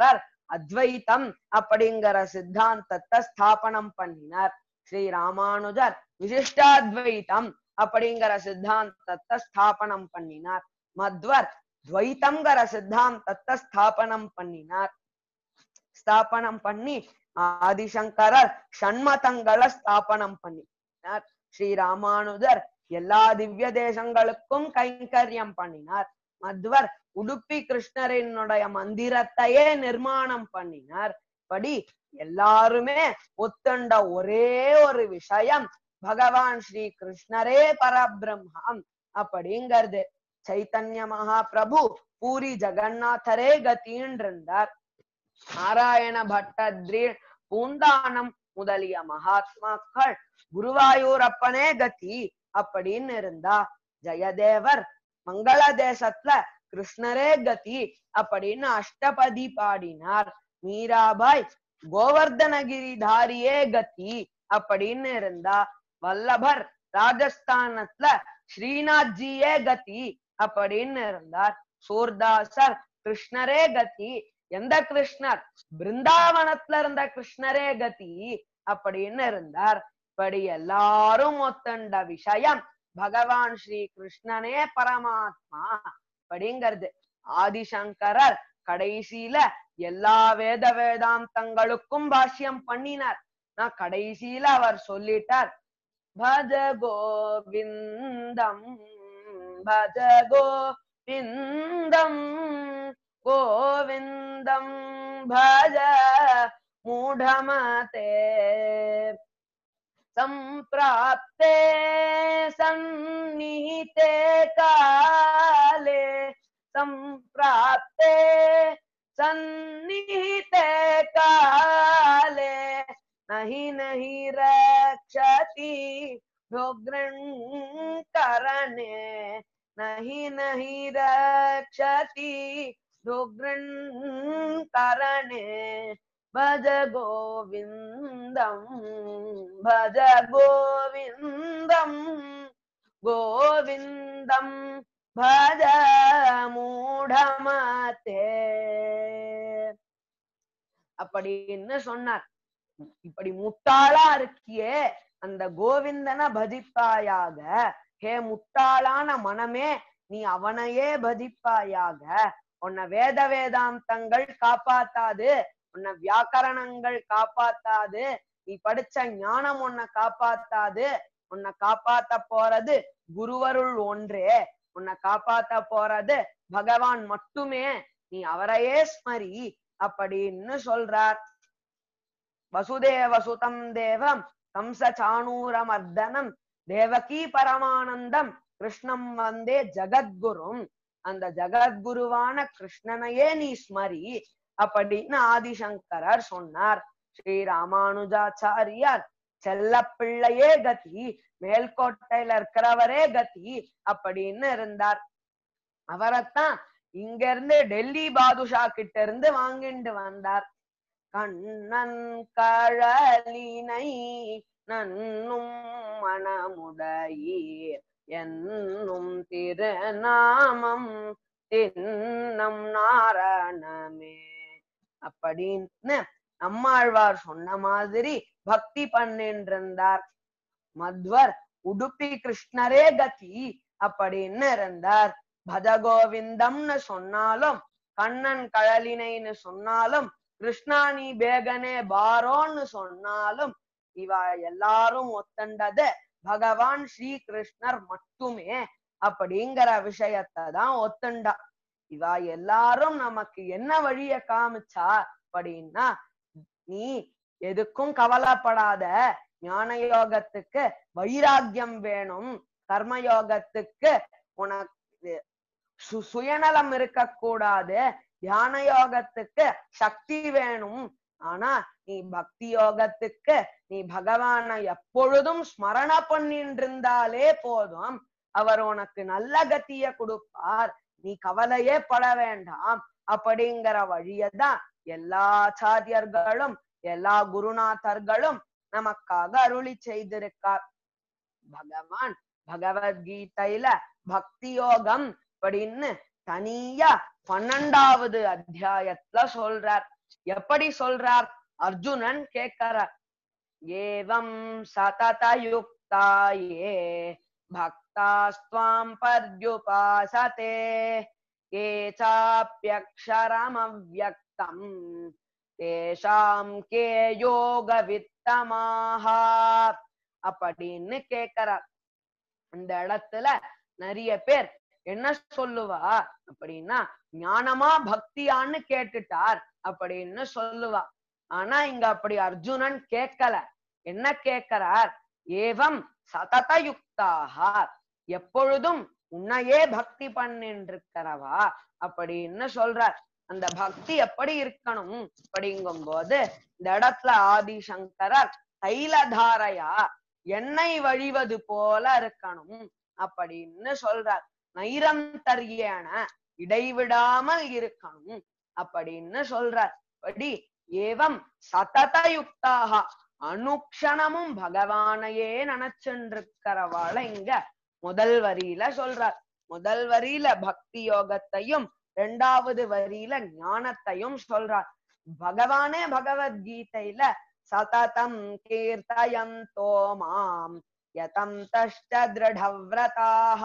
அத்வைத்தம் அப்படிங்கிற சித்தாந்தத்தை ஸ்தாபனம் பண்ணினார் ஸ்ரீ ராமானுஜர் விசிஷ்டாத்வைத்தம் அப்படிங்கிற சித்தாந்தத்தை ஸ்தாபனம் பண்ணினார் மத்வர் துவைத்தம்ங்கிற சித்தாந்தத்தை ஸ்தாபனம் பண்ணினார் ஸ்தாபனம் பண்ணி ஆதிசங்கரர் ஷண்மதங்களை ஸ்தாபனம் பண்ணினார் ஸ்ரீ ராமானுஜர் எல்லா திவ்ய தேசங்களுக்கும் கைங்கரியம் பண்ணினார் மத்வர் உடுப்பி கிருஷ்ணரினுடைய மந்திரத்தையே நிர்மாணம் பண்ணினார் படி எல்லாருமே ஒத்துண்ட ஒரே ஒரு விஷயம் பகவான் ஸ்ரீ கிருஷ்ணரே பரபிரம்மம் அப்படிங்கிறது சைத்தன்ய மகாபிரபு பூரி ஜெகநாதரே கத்தின்னு இருந்தார் நாராயண பட்டத்ரி பூந்தானம் முதலிய மகாத்மாக்கள் குருவாயூரப்பனே கதி அப்படின்னு இருந்தா ஜெயதேவர் மங்கள தேசத்துல கிருஷ்ணரே கதி அப்படின்னு அஷ்டபதி பாடினார் மீராபாய் கோவர்தனகிரிதாரியே கதி அப்படின்னு இருந்தா வல்லபர் ராஜஸ்தானத்துல ஸ்ரீநாத்ஜியே கதி அப்படின்னு இருந்தார் சூர்தாசர் கிருஷ்ணரே கதி எந்த கிருஷ்ணர் பிருந்தாவனத்துல இருந்த கிருஷ்ணரே கதி அப்படின்னு இருந்தார் இப்படி எல்லாரும் ஒத்தண்ட விஷயம் பகவான் ஸ்ரீ கிருஷ்ணனே பரமாத்மா அப்படிங்கிறது ஆதிசங்கரர் கடைசியில எல்லா வேத வேதாந்தங்களுக்கும் பாஷ்யம் பண்ணினார் நான் கடைசியில அவர் சொல்லிட்டார் பஜ கோவிந்தம் பஜ கோவிந்தம் கோவிந்தம் भज मूढमते सम्प्राप्ते सन्निहिते काले सम्प्राप्ते सन्निहिते काले नहि नहि रक्षति भोगृङ्करणे नहि नहि रक्षति भोगृङ्करणे भज गोविन्दम् भज गोविन्दम् गोविन्दम् भज மூடமத்தே அப்படின்னு சொன்னார் இப்படி முட்டாளா இருக்கியே அந்த கோவிந்தனை பஜிப்பாயாக ஹே முட்டாளான மனமே நீ அவனையே பஜிப்பாயாக உன்னை வேத வேதாந்தங்கள் காப்பாத்தாது உன்னை வியாக்கரணங்கள் காப்பாத்தாது நீ படிச்ச ஞானம் உன்னை காப்பாத்தாது உன்னை காப்பாத்த போறது குருவருள் ஒன்றே உன்னை காப்பாத்த போறது பகவான் மட்டுமே நீ அவரையே ஸ்மரி அப்படின்னு சொல்றார் வசுதேவ சுதம் தேவம் கம்ச சாணூரமர்தனம் தேவகி பரமானந்தம் கிருஷ்ணம் வந்தே ஜகத்குரும் அந்த ஜகத்குருவான கிருஷ்ணனையே நீ ஸ்மரி அப்படின்னு ஆதிசங்கரர் சொன்னார் ஸ்ரீ ராமானுஜாச்சாரியார் செல்ல பிள்ளையே கதி மேல்கோட்டையில இருக்கிறவரே கதி அப்படின்னு இருந்தார் அவரைத்தான் இங்க இருந்து டெல்லி பாதுஷா கிட்ட இருந்து வாங்கிட்டு வந்தார் கண்ணன் கழலினை நன்னும் மனமுடையீர் என்னும் திருநாமம் தின்னம் நாரணமே அப்படின்னு நம்மாழ்வார் சொன்ன மாதிரி பக்தி பண்ணிட்டு இருந்தார் மத்வர் உடுப்பி கிருஷ்ணரே கதி அப்படின்னு இருந்தார் பஜகோவிந்தம்னு சொன்னாலும் கண்ணன் கழலினைன்னு சொன்னாலும் கிருஷ்ணா நீ பேகனே பாரோன்னு சொன்னாலும் இவ எல்லாரும் ஒத்தண்டது பகவான் ஸ்ரீ கிருஷ்ணர் மட்டுமே அப்படிங்கிற விஷயத்தை தான் ஒத்துண்டா இவ எல்லாரும் நமக்கு என்ன வழிய காமிச்சா அப்படின்னா நீ எதுக்கும் கவலைப்படாத ஞான யோகத்துக்கு வைராக்கியம் வேணும் கர்மயோகத்துக்கு உனக்கு சு- சுயநலம் இருக்கக்கூடாது தியான யோகத்துக்கு சக்தி வேணும் ஆனா நீ பக்தி யோகத்துக்கு நீ பகவானை எப்பொழுதும் ஸ்மரண பண்ணிட்டு இருந்தாலே போதும் அவர் உனக்கு நல்ல கத்திய கொடுப்பார் நீ கவலையே பட வேண்டாம் அப்படிங்கிற வழியதான் எல்லா ஆச்சாரியர்களும் எல்லா குருநாதர்களும் நமக்காக அருளி செய்திருக்கார் பகவான் பகவத்கீதையில பக்தி யோகம் அப்படின்னு தனியா பன்னெண்டாவது அத்தியாயத்துல சொல்றார் எப்படி சொல்றார் அர்ஜுனன் கேட்கிறார் ஏவம் சததயுக்தாயே பக்தாஸ்துவாம் பர்யுபாசதே ये चाप्यक्षरमव्यक्तम् தேஷாம் கே யோக வித்தமாஹா அப்படின்னு கேக்குறார் இந்த இடத்துல நிறைய பேர் என்ன சொல்லுவா அப்படின்னா ஞானமா பக்தியான்னு கேட்டுட்டார் அப்படின்னு சொல்லுவா ஆனா இங்க அப்படி அர்ஜுனன் கேட்கல என்ன கேட்கிறார் ஏவம் சததயுக்தாக எப்பொழுதும் உன்னையே பக்தி பண்ணின்றிருக்கிறவா அப்படின்னு சொல்றார் அந்த பக்தி எப்படி இருக்கணும் அப்படிங்கும் போது இந்த இடத்துல ஆதிசங்கரர் தைலதாரையா எண்ணெய் வழிவது போல இருக்கணும் அப்படின்னு சொல்றார் நைரந்தரியன இடைவிடாமல் இருக்கணும் அப்படின்னு சொல்றார் படி ஏவம் சததயுக்தாக அனுக்ஷணமும் பகவானையே நினைச்சுருக்கிறவாள இங்க முதல் வரியில சொல்றார் முதல் வரியில பக்தி யோகத்தையும் இரண்டாவது வரியில ஞானத்தையும் சொல்றார் பகவானே பகவத்கீதையில சததம் கீர்த்தயந்தோ மாம் யதம் தஷ்ட திருடவிரதாக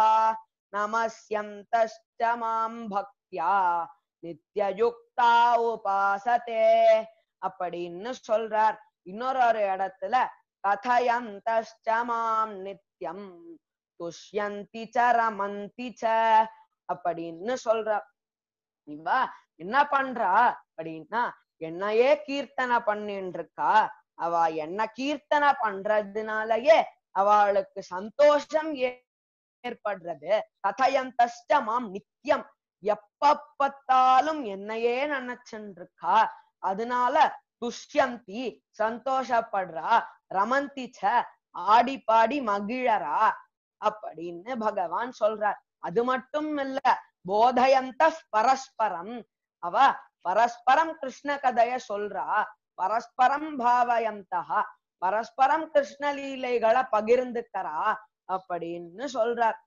நமஸ்யந்தஷ்ட மாம் பக்தியா நித்யயுக்தா உபாசதே அப்படின்னு சொல்றார் இன்னொரு ஒரு இடத்துல கதயந்தஷ்ட மாம் நித்யம் துஷ்யந்தி ச ரமந்தி ச அப்படின்னு சொல்றார் இவா என்ன பண்றா அப்படின்னா என்னையே கீர்த்தனை பண்ணிட்டு இருக்கா அவ என்ன கீர்த்தனை பண்றதுனாலயே அவளுக்கு சந்தோஷம் ஏ- ஏற்படுறது கதயந்தஷ்டமாம் நித்தியம் எப்ப பார்த்தாலும் என்னையே நினைச்சுட்டு இருக்கா அதனால துஷ்யந்தி சந்தோஷப்படுறா ரமந்திச்ச ஆடி பாடி மகிழறா அப்படின்னு பகவான் சொல்றார் அது மட்டும் இல்ல போதயந்த பரஸ்பரம் அவ பரஸ்பரம் கிருஷ்ண கதைய சொல்றா பரஸ்பரம் பாவயந்தா பரஸ்பரம் கிருஷ்ண லீலைகளை பகிர்ந்துக்கறா அப்படின்னு சொல்றார்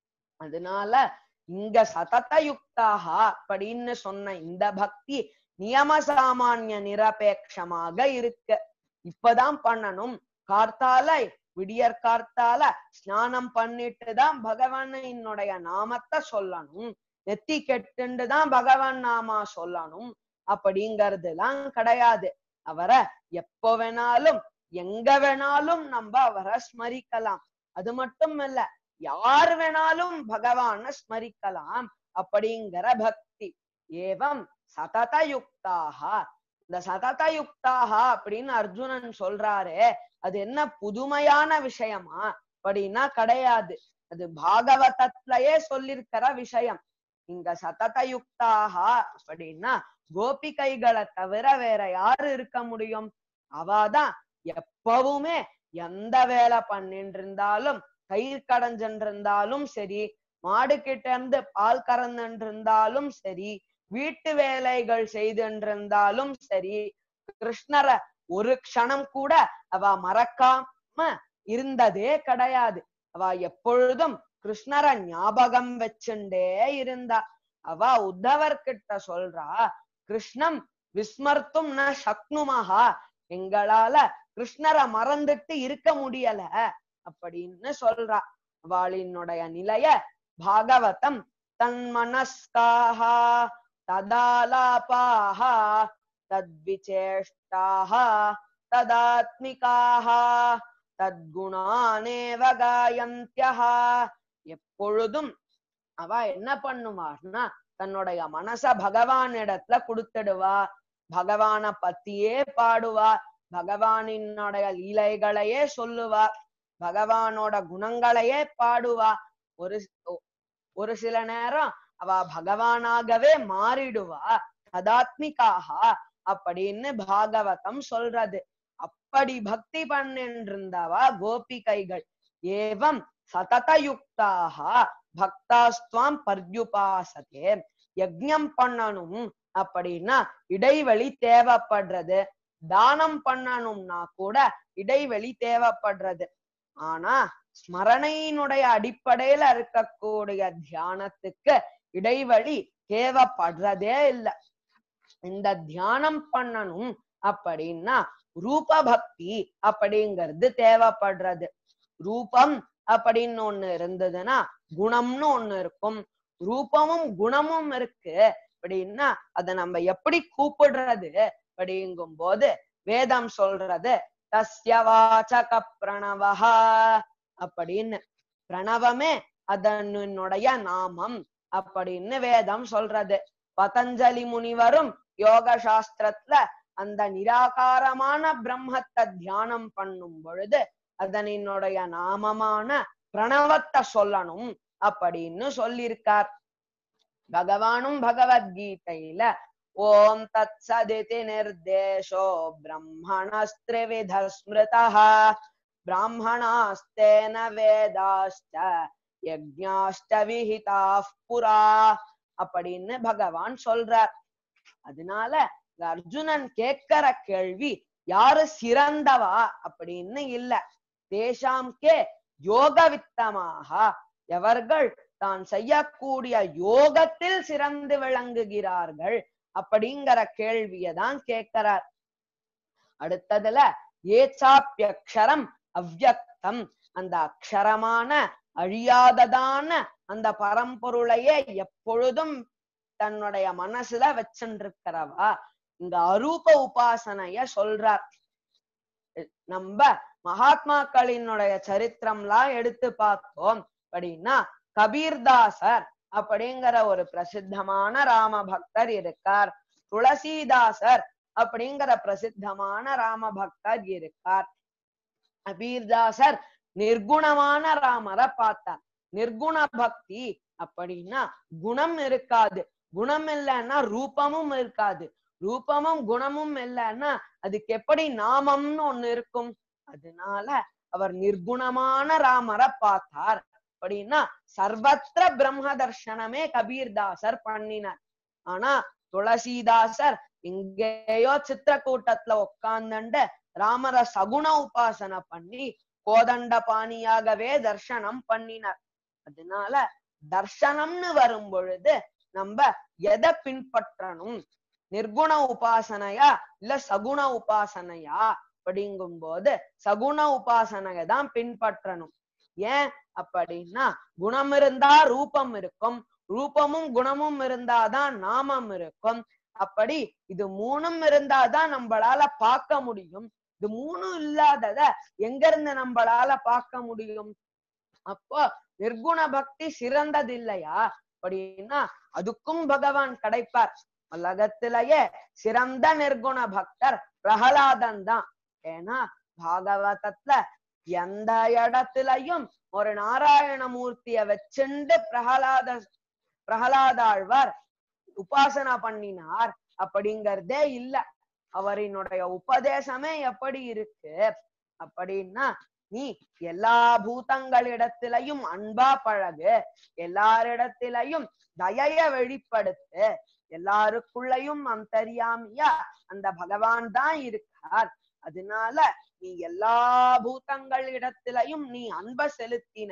அதனால இங்க சததயுக்தாக அப்படின்னு சொன்ன இந்த பக்தி நியம சாமானிய நிரபேட்சமாக இருக்கு இப்பதான் பண்ணணும் கார்த்தால விடியற் கார்த்தால ஸ்நானம் பண்ணிட்டு தான் பகவானினுடைய நாமத்தை சொல்லணும் நெத்தி கெட்டுண்டு தான் பகவான் நாமா சொல்லணும் அப்படிங்கறதுலாம் கிடையாது அவரை எப்போ வேணாலும் எங்க வேணாலும் நம்ம அவரை ஸ்மரிக்கலாம் அது மட்டும் இல்ல யார் வேணாலும் பகவான ஸ்மரிக்கலாம் அப்படிங்கிற பக்தி ஏவம் சததயுக்தாக இந்த சததயுக்தாக அப்படின்னு அர்ஜுனன் சொல்றாரு அது என்ன புதுமையான விஷயமா அப்படின்னா கிடையாது அது பாகவதத்திலேயே சொல்லிருக்கிற விஷயம் இங்க சததயுக்தாக அப்படின்னா கோபிகைகளை தவிர வேற யாரு இருக்க முடியும் அவாதான் எப்பவுமே எந்த வேலை பண்ணிட்டு இருந்தாலும் கயிறு கடைஞ்சுட்டு இருந்தாலும் சரி மாடு கிட்ட இருந்து பால் கறந்துட்டு இருந்தாலும் சரி வீட்டு வேலைகள் செய்துட்டு இருந்தாலும் சரி கிருஷ்ணரை ஒரு க்ஷணம் கூட அவ மறக்காம இருந்ததே கிடையாது அவ எப்பொழுதும் கிருஷ்ணரை ஞாபகம் வச்சுண்டே இருந்தா அவ உத்தவர் கிட்ட சொல்றா கிருஷ்ணம் விஸ்மர்த்தும் ந சக்னுமஹா எங்களால கிருஷ்ணரை மறந்துட்டு இருக்க முடியல அப்படின்னு சொல்றா அவளினுடைய நிலைய பாகவதம் தன்மனஸ்காக ததாலாபாக தத்விச்சேஷ்டாக ததாத்மிகாக தத்குணானேவ காயந்தியஹ எப்பொழுதும் அவ என்ன பண்ணுவார்னா தன்னுடைய மனச பகவான் இடத்துல கொடுத்துடுவா பகவான பத்தியே பாடுவா பகவானினுடைய லீலைகளையே சொல்லுவா பகவானோட குணங்களையே பாடுவா ஒரு சி- ஒரு சில நேரம் அவ பகவானாகவே மாறிடுவா ததாத்மிகாக அப்படின்னு பாகவதம் சொல்றது அப்படி பக்தி பண்ணிட்டு இருந்தவா கோபிகைகள் ஏவம் சததயுக்தாக பக்தாஸ்துவாம் பர்யுபாசதே யஜ்ஞம் பண்ணணும் அப்படின்னா இடைவெளி தேவைப்படுறது தானம் பண்ணணும்னா கூட இடைவெளி தேவைப்படுறது ஆனா ஸ்மரணையினுடைய அடிப்படையில இருக்கக்கூடிய தியானத்துக்கு இடைவெளி தேவைப்படுறதே இல்ல இந்த தியானம் பண்ணணும் அப்படின்னா ரூப பக்தி அப்படிங்கிறது தேவைப்படுறது ரூபம் அப்படின்னு ஒண்ணு இருந்ததுன்னா குணம்னு ஒண்ணு இருக்கும் ரூபமும் குணமும் இருக்கு அப்படின்னா அத நம்ம எப்படி கூப்பிடுறது அப்படிங்கும் போது வேதம் சொல்றது தஸ்ய வாசக பிரணவஹா அப்படின்னு பிரணவமே அதனுடைய நாமம் அப்படின்னு வேதம் சொல்றது பதஞ்சலி முனிவரும் யோக சாஸ்திரத்துல அந்த நிராகாரமான பிரம்மத்தை தியானம் பண்ணும் பொழுது அதனினுடைய நாமமான பிரணவத்தை சொல்லணும் அப்படின்னு சொல்லியிருக்கார் பகவானும் பகவத்கீதையில ஓம் தத் சதிதி நிர்தேசோ பிரம்மணஸ்திரிவித ஸ்மிருதா பிராமணாஸ்தேன வேதாஷ்ட யஜ்ஞாஷ்ட விஹிதா புரா அப்படின்னு பகவான் சொல்றார் அதனால இந்த அர்ஜுனன் கேட்கிற கேள்வி யாரு சிறந்தவா அப்படின்னு இல்ல தேசாம்கே யோகவித்தமாக எவர்கள் தான் செய்யக்கூடிய யோகத்தில் சிறந்து விளங்குகிறார்கள் அப்படிங்கிற கேள்வியை தான் கேட்கிறார் அடுத்ததுல ஏச்சாப்பியக்ஷரம் அவ்யக்தம் அந்த அக்ஷரமான அழியாததான அந்த பரம்பொருளையே எப்பொழுதும் தன்னுடைய மனசுல வச்சுருக்கிறவா இங்க அரூப உபாசனைய சொல்றார் நம்ம மகாத்மாக்களினுடைய சரித்திரம்லாம் எடுத்து பார்த்தோம் அப்படின்னா கபீர்தாசர் அப்படிங்கிற ஒரு பிரசித்தமான ராம பக்தர் இருக்கார் துளசிதாசர் அப்படிங்கிற பிரசித்தமான ராம பக்தர் இருக்கார் கபீர்தாசர் நிர்குணமான ராமரை பார்த்தார் நிர்குண பக்தி அப்படின்னா குணம் இருக்காது குணம் இல்லைன்னா ரூபமும் இருக்காது ரூபமும் குணமும் இல்லைன்னா அதுக்கு எப்படி நாமம்னு ஒண்ணு இருக்கும் அதனால அவர் நிர்குணமான ராமரை பார்த்தார் அப்படின்னா சர்வத்திர பிரம்ம தர்ஷனமே கபீர்தாசர் பண்ணினார் ஆனா துளசிதாசர் எங்கேயோ சித்திரக்கூட்டத்துல உட்கார்ந்துண்டு ராமர சகுண உபாசனை பண்ணி கோதண்ட பாணியாகவே தர்சனம் பண்ணினார் அதனால தர்சனம்னு வரும் பொழுது நம்ம எதை பின்பற்றணும் நிர்குண உபாசனையா இல்ல சகுண உபாசனையா அப்படிங்கும் போது சகுண உபாசனையை தான் பின்பற்றணும் ஏன் அப்படின்னா குணம் இருந்தா ரூபம் இருக்கும் ரூபமும் குணமும் இருந்தாதான் நாமம் இருக்கும் அப்படி இது மூணும் இருந்தாதான் நம்மளால பார்க்க முடியும் இது மூணும் இல்லாதத எங்க இருந்து நம்மளால பார்க்க முடியும் அப்போ நிர்குண பக்தி சிறந்தது இல்லையா அப்படின்னா அதுக்கும் பகவான் கிடைப்பார் உலகத்திலேயே சிறந்த நிர்குண பக்தர் பிரகலாதன் தான் ஏன்னா பாகவதத்துல எந்த இடத்துலயும் ஒரு நாராயணமூர்த்திய வச்சுண்டு பிரகலாத பிரகலாதாழ்வார் உபாசனா பண்ணினார் அப்படிங்கறதே இல்ல அவரினுடைய உபதேசமே எப்படி இருக்கு அப்படின்னா நீ எல்லா பூதங்களிடத்திலையும் அன்பா பழகு எல்லாரிடத்திலையும் தயைய வெளிப்படுத்து எல்லாருக்குள்ளயும் அந்தரியாமியா அந்த பகவான் தான் இருக்கார் அதனால நீ எல்லா பூதங்களிடத்திலையும் நீ அன்ப செலுத்தின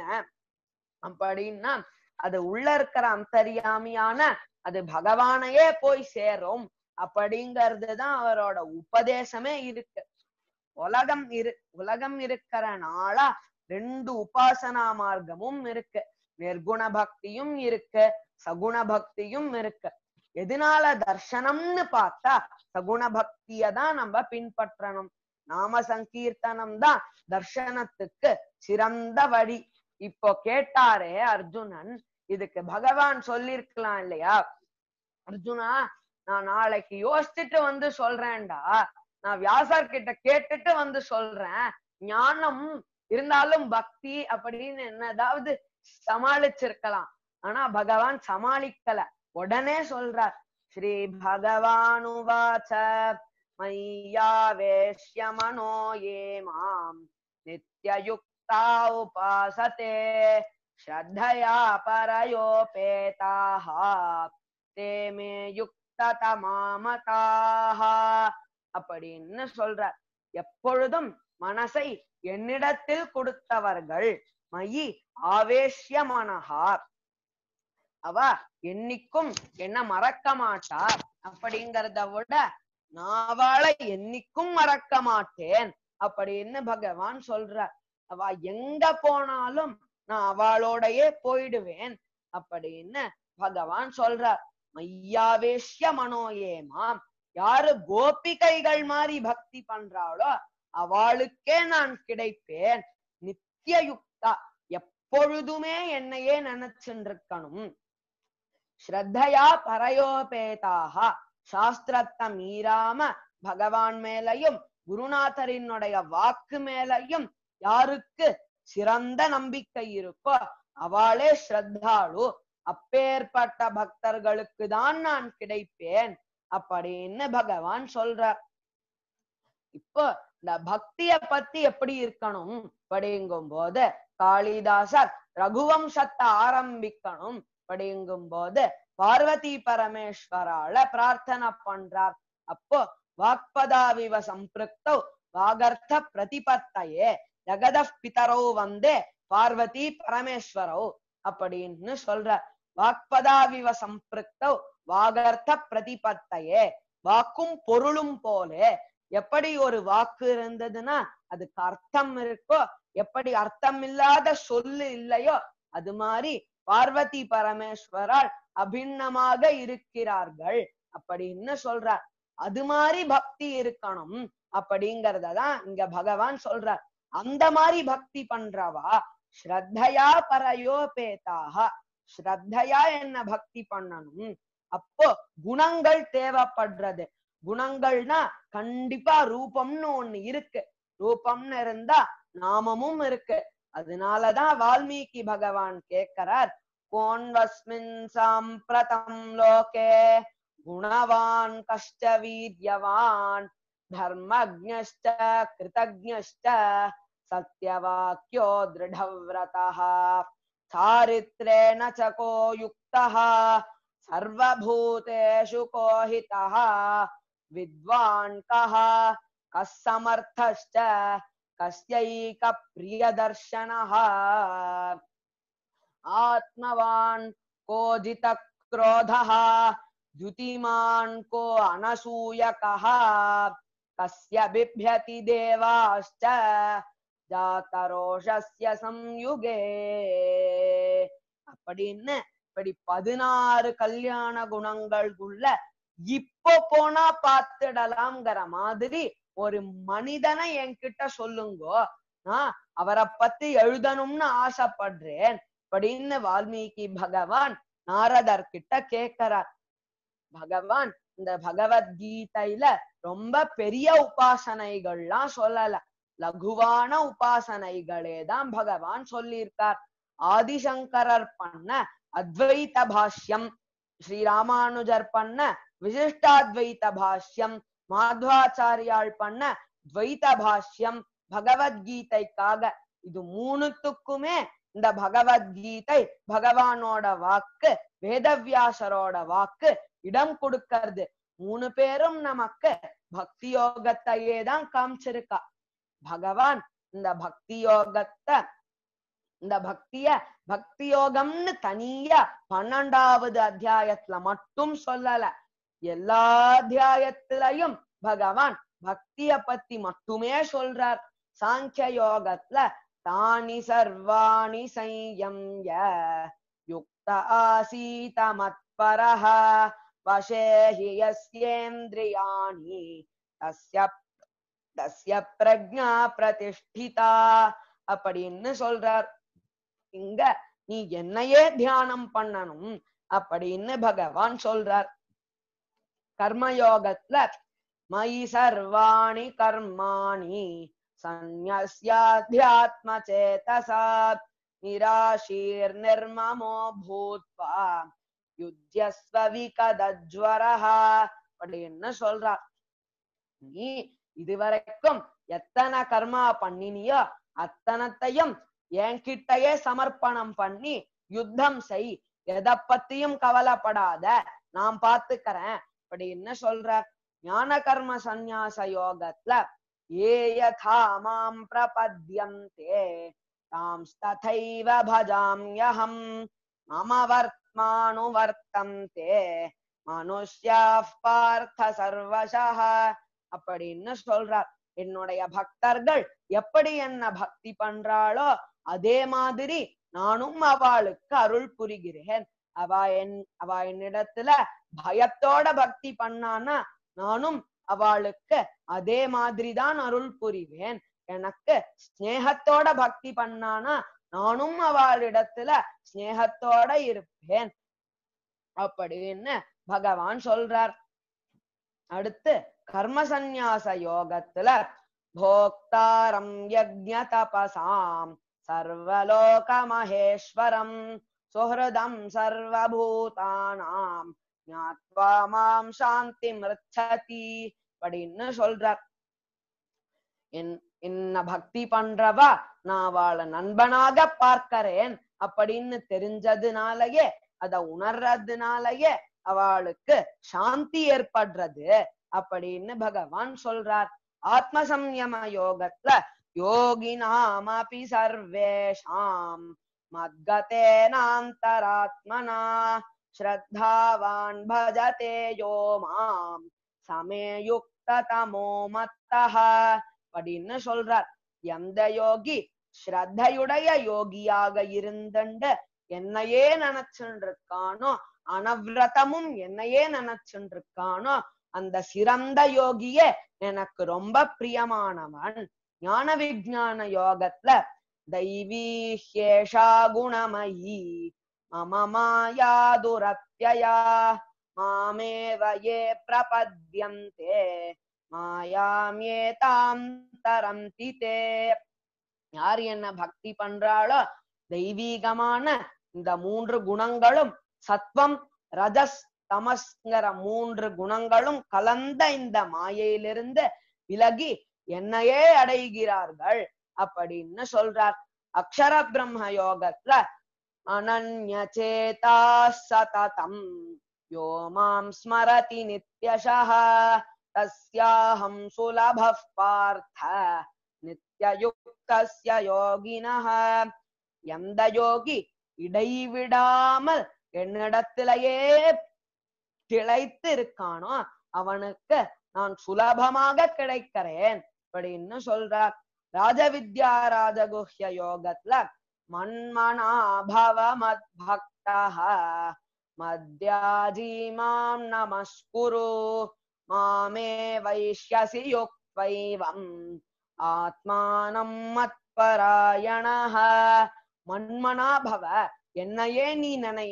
அப்படின்னா அது உள்ள இருக்கிற அந்தரியாமியான அது பகவானையே போய் சேரும் அப்படிங்கறதுதான் அவரோட உபதேசமே இருக்கு உலகம் இரு உலகம் இருக்கிற நாளா ரெண்டு உபாசனா மார்க்கமும் இருக்கு நிர்குண பக்தியும் இருக்கு சகுண பக்தியும் இருக்கு எதனால தர்சனம்னு பார்த்தா சகுண பக்திய தான் நம்ம பின்பற்றணும் நாம சங்கீர்த்தனம் தான் தர்சனத்துக்கு சிறந்த வழி இப்போ கேட்டாரே அர்ஜுனன் இதுக்கு பகவான் சொல்லிருக்கலாம் இல்லையா அர்ஜுனா நான் நாளைக்கு யோசிச்சுட்டு வந்து சொல்றேன்டா நான் வியாசர் கிட்ட கேட்டுட்டு வந்து சொல்றேன் ஞானம் இருந்தாலும் பக்தி அப்படின்னு என்னதாவது சமாளிச்சிருக்கலாம் ஆனா பகவான் சமாளிக்கல உடனே சொல்றார் ஸ்ரீ பகவானுவாச்ச மய்யாவேஷ்ய மனோ ஏ மாம் நித்யயுக்தா உபாசதே ஸ்ரத்தயா பரயோபேதாः தே மே யுக்ததமாமதாः அப்படின்னு சொல்றார் எப்பொழுதும் மனசை என்னிடத்தில் கொடுத்தவர்கள் மயி ஆவேஷ்ய மனஹா அவ என்னைக்கும் என்ன மறக்க மாட்டா அப்படிங்கறத விட நான் அவளை என்னைக்கும் மறக்க மாட்டேன் அப்படின்னு பகவான் சொல்றார் அவ எங்க போனாலும் நான் அவளோடயே போயிடுவேன் அப்படின்னு பகவான் சொல்றார் மையாவேஷ்ய மனோயேமாம் யாரு கோபிகைகள் மாதிரி பக்தி பண்றாளோ அவளுக்கே நான் கிடைப்பேன் நித்திய யுக்தா எப்பொழுதுமே என்னையே நினைச்சுட்டு இருக்கணும் ஸ்ரத்தையா பரயோபேதாக சாஸ்திரத்தை மீறாம பகவான் மேலையும் குருநாதரினுடைய வாக்கு மேலையும் யாருக்கு சிறந்த நம்பிக்கை இருக்கோ அவளே ஸ்ரத்தாளு அப்பேற்பட்ட பக்தர்களுக்கு தான் நான் கிடைப்பேன் அப்படின்னு பகவான் சொல்றார் இப்போ இந்த பக்திய பத்தி எப்படி இருக்கணும் அப்படிங்கும் போது காளிதாசர் ரகுவம்சத்தை ஆரம்பிக்கணும் அப்படிங்கும் போது பார்வதி பரமேஸ்வரால பிரார்த்தனை பண்றார் அப்போ வாக்பதாவிவ சம்பிருக்தோ வாகர்த்த பிரதிபத்தையே ஜெகத பிதரோ வந்தே பார்வதி பரமேஸ்வரோ அப்படின்னு சொல்ற வாக்பதாவிவ சம்பிருக்தோ வாகர்த்த பிரதிபத்தையே வாக்கும் பொருளும் போலே எப்படி ஒரு வாக்கு இருந்ததுன்னா அதுக்கு அர்த்தம் இருக்கோ எப்படி அர்த்தம் இல்லாத சொல்லு இல்லையோ அது மாதிரி பார்வதி பரமேஸ்வரால் அபிண்ணமாக இருக்கிறார்கள் அப்படின்னு சொல்றார் அது மாதிரி பக்தி இருக்கணும் அப்படிங்கறதான் இங்க பகவான் சொல்றார் அந்த மாதிரி பக்தி பண்றவா ஸ்ரத்தையா பரயோபேதாக ஸ்ரத்தையா என்ன பக்தி பண்ணணும் அப்போ குணங்கள் தேவைப்படுறது குணங்கள்னா கண்டிப்பா ரூபம்னு ஒண்ணு இருக்கு ரூபம்னு இருந்தா நாமமும் இருக்கு அதனாலதான் வால்மீகி பகவான் கேட்கிறார் கோன்வஸ்மின் சாம்பிரதம் லோகே குணவான் கஷ்ட வீரியவான் धर्मज्ञश्च कृतज्ञश्च सत्यवाक्यो दृढव्रतः चारित्रेण च को युक्तः सर्वभूतेषु को हितः विद्वान् कः कः समर्थश्च कस्यैकप्रियदर्शनः आत्मवान् को जितक्रोधः द्युतिमान् को अनसूयकः कस्य बिभ्यति देवाश्च ஜாத்தரோஷஸ்ய சம்யுகே அப்படின்னு இப்படி பதினாறு கல்யாண குணங்களுக்குள்ள இப்போ போனா பார்த்துடலாம்ங்கிற மாதிரி ஒரு மனிதனை என்கிட்ட சொல்லுங்கோ நான் அவரை பத்தி எழுதணும்னு ஆசைப்படுறேன் அப்படின்னு வால்மீகி பகவான் நாரதர் கிட்ட கேட்கிறார் பகவான் இந்த பகவத்கீதையில ரொம்ப பெரிய உபாசனைகள்லாம் சொல்லல லகுவான உபாசனைகளே தான் பகவான் சொல்லியிருக்கார் ஆதிசங்கரர் பண்ண அத்வைத பாஷ்யம் ஸ்ரீராமானுஜர் பண்ண விசிஷ்டாத்வைத பாஷ்யம் மாத்வாச்சாரியால் பண்ண துவைத பாஷ்யம் பகவத்கீதைக்காக இது மூணுத்துக்குமே இந்த பகவத்கீதை பகவானோட வாக்கு வேதவியாசரோட வாக்கு இடம் கொடுக்கறது மூணு பேரும் நமக்கு பக்தி யோகத்தையே தான் காமிச்சிருக்கா பகவான் இந்த பக்தி யோகத்தை இந்த பக்திய பக்தி யோகம்னு தனியா பன்னெண்டாவது அத்தியாயத்துல மட்டும் சொல்லல எல்லா அத்தியாயத்திலையும் பகவான் பக்திய பத்தி மட்டுமே சொல்றார் சாங்கிய யோகத்துல தானி சர்வாணி சையம்ய யுக்த ஆசீத மத்பரஹ வசே ஹி யஸ்யேந்திரியாணி தஸ்ய தஸ்ய பிரஜா பிரதிஷ்டிதா அப்படின்னு சொல்றார் இங்க நீ என்னையே தியானம் பண்ணணும் அப்படின்னு பகவான் சொல்றார் கர்மயோகத்துல மயி சர்வாணி கர்மாணி சந்நியாத்ம சேதசா நிராசீர் நிர்மமோ பூத்வா யுத்தியஸ்வ விகதஜ்வரஹா அப்படின்னு சொல்றார் நீ இதுவரைக்கும் எத்தனை கர்மா பண்ணினியோ அத்தனத்தையும் என்கிட்டயே சமர்ப்பணம் பண்ணி யுத்தம் செய் எதை பத்தியும் கவலைப்படாத நான் பாத்துக்கிறேன் அப்படின்னு சொல்ற ஞான கர்ம சந்நியாச யோகத்துல ஏ யதா மாம் பிரபத்யந்தே தாம் ததைவ பஜாம்யஹம் மம வர்த்ம ஆத்மானுவர்த்தந்தே மனுஷ்யா பார்த்த சர்வசா அப்படின்னு சொல்றார் என்னுடைய பக்தர்கள் எப்படி என்ன பக்தி பண்றாளோ அதே மாதிரி நானும் அவளுக்கு அருள் புரிகிறேன் அவ என் அவ என்னிடத்துல பயத்தோட பக்தி பண்ணானா நானும் அவளுக்கு அதே மாதிரிதான் அருள் புரிவேன் எனக்கு ஸ்நேகத்தோட பக்தி பண்ணானா நானும் அவளிடத்துல ஸ்நேகத்தோட இருப்பேன் அப்படின்னு பகவான் சொல்றார் அடுத்து கர்ம சந்நியாச யோகத்துல போக்தாரம் யஜ்ஞ தபசாம் சர்வலோக மகேஸ்வரம் சுஹൃதம் சர்வபூதானாம் ஞாத்வா மாம் சாந்தி மிருச்சதி அப்படின்னு சொல்றார் என் என்ன பக்தி பண்றவா நான் அவளை நண்பனாக பார்க்கிறேன் அப்படின்னு தெரிஞ்சதுனாலயே அத உணர்றதுனாலயே அவளுக்கு சாந்தி ஏற்படுறது அப்படின்னு பகவான் சொல்றார் ஆத்ம சம்யம யோகத்துல யோகினாமபி சர்வேஷாம் மத்கதேனாந்தராத்மனா ஸ்ரத்தாவான் பஜதே யோ மாம் சமேயுக்த தமோ மத்தஹ அப்படின்னு சொல்றார் எந்த யோகி ஸ்ரத்தையுடைய யோகியாக இருந்துண்டு என்னையே நினைச்சுட்டு இருக்கானோ அனவிரதமும் என்னையே நினைச்சுட்டு இருக்கானோ அந்த சிறந்த யோகியே எனக்கு ரொம்ப பிரியமானவன் ஞான விஜான யோகத்துல தைவீஹேஷா குணமயி மம மாயா துரத்யயா மாமேவ ஏ பிரபத்யந்தே மாயாம்யேதாம் தரந்தி தே யார் என்ன பக்தி பண்றாளோ தெய்வீகமான இந்த மூன்று குணங்களும் சத்வம் ரஜஸ் தமஸ்ங்கிற மூன்று குணங்களும் கலந்த இந்த மாயையிலிருந்து விலகி என்னையே அடைகிறார்கள் அப்படின்னு சொல்றார் அக்ஷர பிரம்ம யோகத்துல அனன்ய சேதா சததம் யோ மாம் ஸ்மரதி நித்யஷः தஸ்யாஹம் சுலபः பார்த்த நித்யயுக்தஸ்ய யோகினः எந்த யோகி இடைவிடாமல் என்னிடத்திலேயே திளைத்து இருக்கானோ அவனுக்கு நான் சுலபமாக கிடைக்கிறேன் அப்படின்னு சொல்றார் ராஜவித்யா ராஜகுஹ்ய யோகத்துல மன்மனா பவ மத் பக்தः மத்யாஜி மாம் நமஸ்குரு மாமே வைஷ்யசி யுக்வைவம் ஆத்மானம் மத்பராயணः மன்மனா பவ என்னையே நீ நினை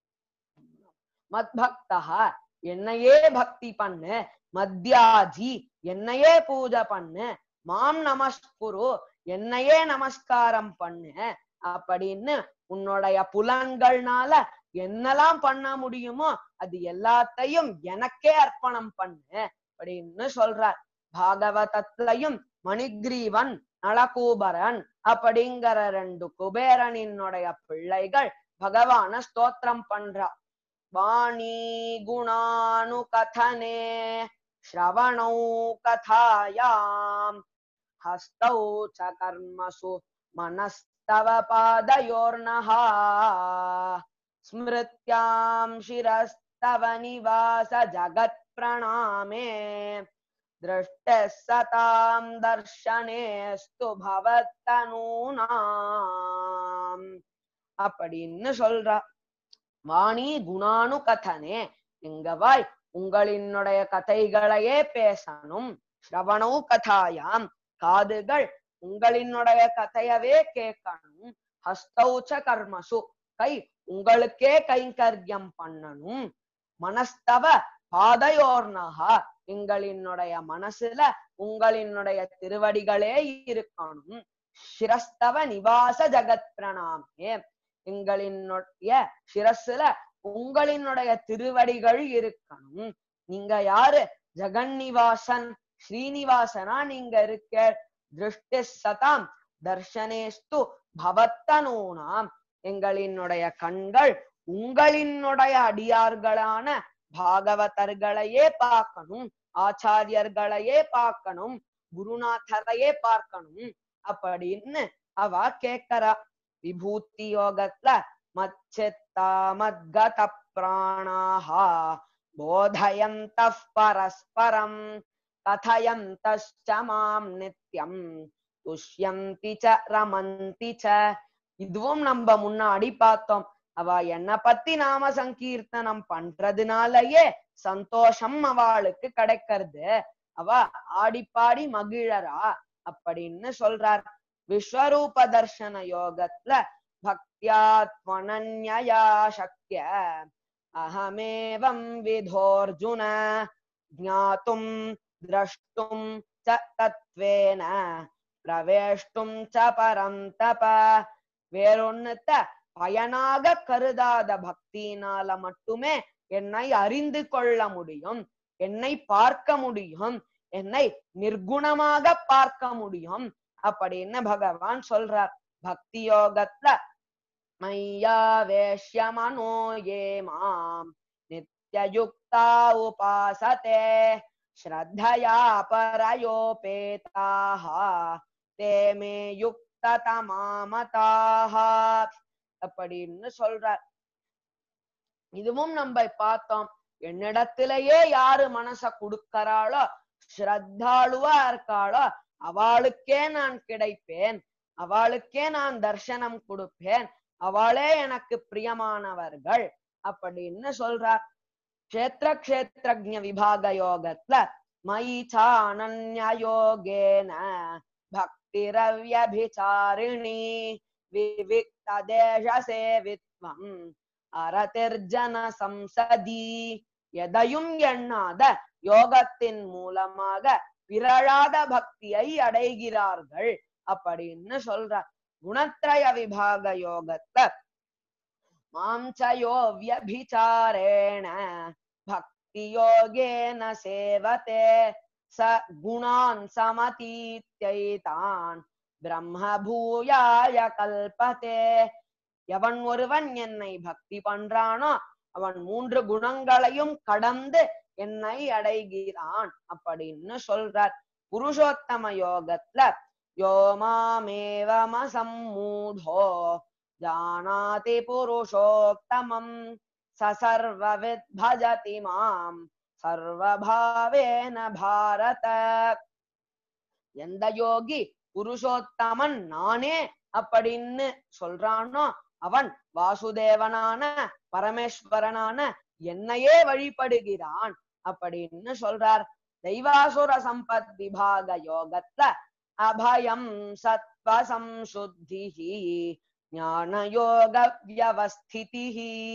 மத்பக்தா என்னையே பக்தி பண்ணு மத்யாஜி என்னையே பூஜை பண்ணு மாம் நமஸ்குரு என்னையே நமஸ்காரம் பண்ணு அப்படின்னு உன்னுடைய புலன்கள்னால என்னெல்லாம் பண்ண முடியுமோ அது எல்லாத்தையும் எனக்கே அர்ப்பணம் பண்ணு அப்படின்னு சொல்றார் பாகவதத்திலையும் மணிக்ரீவன் நளகூபரன் அப்படிங்கிற ரெண்டு குபேரனினுடைய பிள்ளைகள் பகவான ஸ்தோத்திரம் பண்றா வாணி குணானு கதனே ஸ்ரவணௌ கதாயாம் ஹஸ்தௌ ச கர்மசு மனஸ்தவ பாதயோர்ணः ஸ்மிருத்யாம் சிரஸ்தவ நிவாச ஜகத் பிரணாமே दृष्टः सतां தர்ஷனேஸ்து பவத்தனூனாம் அப்படின்னு சொல்றா வாணி குணானு கதனே எங்க வாய் உங்களினுடைய கதைகளையே பேசணும் ஸ்ரவணோ கதாயாம் காதுகள் உங்களினுடைய கதையவே கேட்கணும் ஹஸ்தௌச்ச கர்மசு கை உங்களுக்கே கைங்கரியம் பண்ணணும் மனஸ்தவ பாதையோர்னகா எங்களினுடைய மனசுல உங்களினுடைய திருவடிகளே இருக்கணும் சிரஸ்தவ நிவாச ஜகத் பிரணாமே எங்களினுடைய சிரஸ்ல உங்களினுடைய திருவடிகள் இருக்கணும் நீங்க யாரு ஜெகன்னிவாசன் ஸ்ரீனிவாசனா நீங்க இருக்க திருஷ்டி சதாம் தர்ஷனேஸ்து பவத்தனூனாம் எங்களினுடைய கண்கள் உங்களினுடைய அடியார்களான பாகவதர்களையே பார்க்கணும் ஆச்சாரியர்களையே பார்க்கணும் குருநாதரையே பார்க்கணும் அப்படின்னு அவ கேட்கறா விபூதி யோகத்துல மச்சித்தா மத்கத பிராணாः போதயந்தः பரஸ்பரம் கதயந்தश्च மாம் நித்யம் துஷ்யந்தி ச ரமந்தி ச இதுவும் நம்ம முன்னாடி பார்த்தோம் அவ என்ன பத்தி நாம சங்கீர்த்தனம் பண்றதுனாலயே சந்தோஷம் அவளுக்கு கிடைக்கிறது அவ ஆடிப்பாடி மகிழறா அப்படின்னு சொல்றார் விஸ்வரூப தர்ஷன யோகத்துல பக்தியாத்மனன்யா சக்ய அகமேவம் விதோர்ஜுன ஜாத்தும் திரஷ்டும் ச தத்வேன பிரவேஷ்டும் ச பரம் தப வேறொன்னுத்த பயனாக கருதாத பக்தியினால மட்டுமே என்னை அறிந்து கொள்ள முடியும் என்னை பார்க்க முடியும் என்னை நிர்குணமாக பார்க்க முடியும் அப்படின்னு பகவான் சொல்றார் பக்தி யோகத்துல மையா வேஷ்ய மனோ ஏ மாம் நித்யயுக்தா உபாசதே ஸ்ரத்தயா பரயோபேதாக தே மே யுக்த தமாமதாக அப்படின்னு சொல்றார் இதுவும் நம்ம பார்த்தோம் என்னிடத்திலேயே யாரு மனச கொடுக்கறாளோ ஸ்ரத்தாளுவா இருக்காளோ அவளுக்கே நான் கிடைப்பேன் அவளுக்கே நான் தர்சனம் கொடுப்பேன் அவளே எனக்கு பிரியமானவர்கள் அப்படின்னு சொல்றார் க்ஷேத்திர க்ஷேத்திரஜ விபாக யோகத்துல மயி சானன்ய யோகேன பக்திரவ்யபிசாரிணி விவிக்த தேச சேவித்வம் அரதிர்ஜன சம்சதி எதையும் எண்ணாத யோகத்தின் மூலமாக பிறழாத பக்தியை அடைகிறார்கள் அப்படின்னு சொல்றார் குணத்ரய விபாக யோகத்தை மாம்சயோ வியபிச்சாரேண பக்தி யோகேன சேவதே ச குணான் சமதீத்யைதான் பிரம்ம பூயாய கல்பதே எவன் ஒருவன் என்னை பக்தி பண்றானோ அவன் மூன்று குணங்களையும் கடந்து என்னை அடைகிறான் அப்படின்னு சொல்றார் புருஷோத்தம யோகத்துல யோ மாமேவமசம்மூடோ ஜானாதி புருஷோத்தமம் ச சர்வவித் பஜதி மாம் சர்வபாவேன பாரத எந்த யோகி புருஷோத்தமன் நானே அப்படின்னு சொல்றானோ அவன் வாசுதேவனான பரமேஸ்வரனான என்னையே வழிபடுகிறான் அப்படின்னு சொல்றார் தெய்வாசுர சம்பத் விபாக யோகத்துல அபயம் சத்வ சம்சுத்தி ஞான யோக வியவஸ்திதி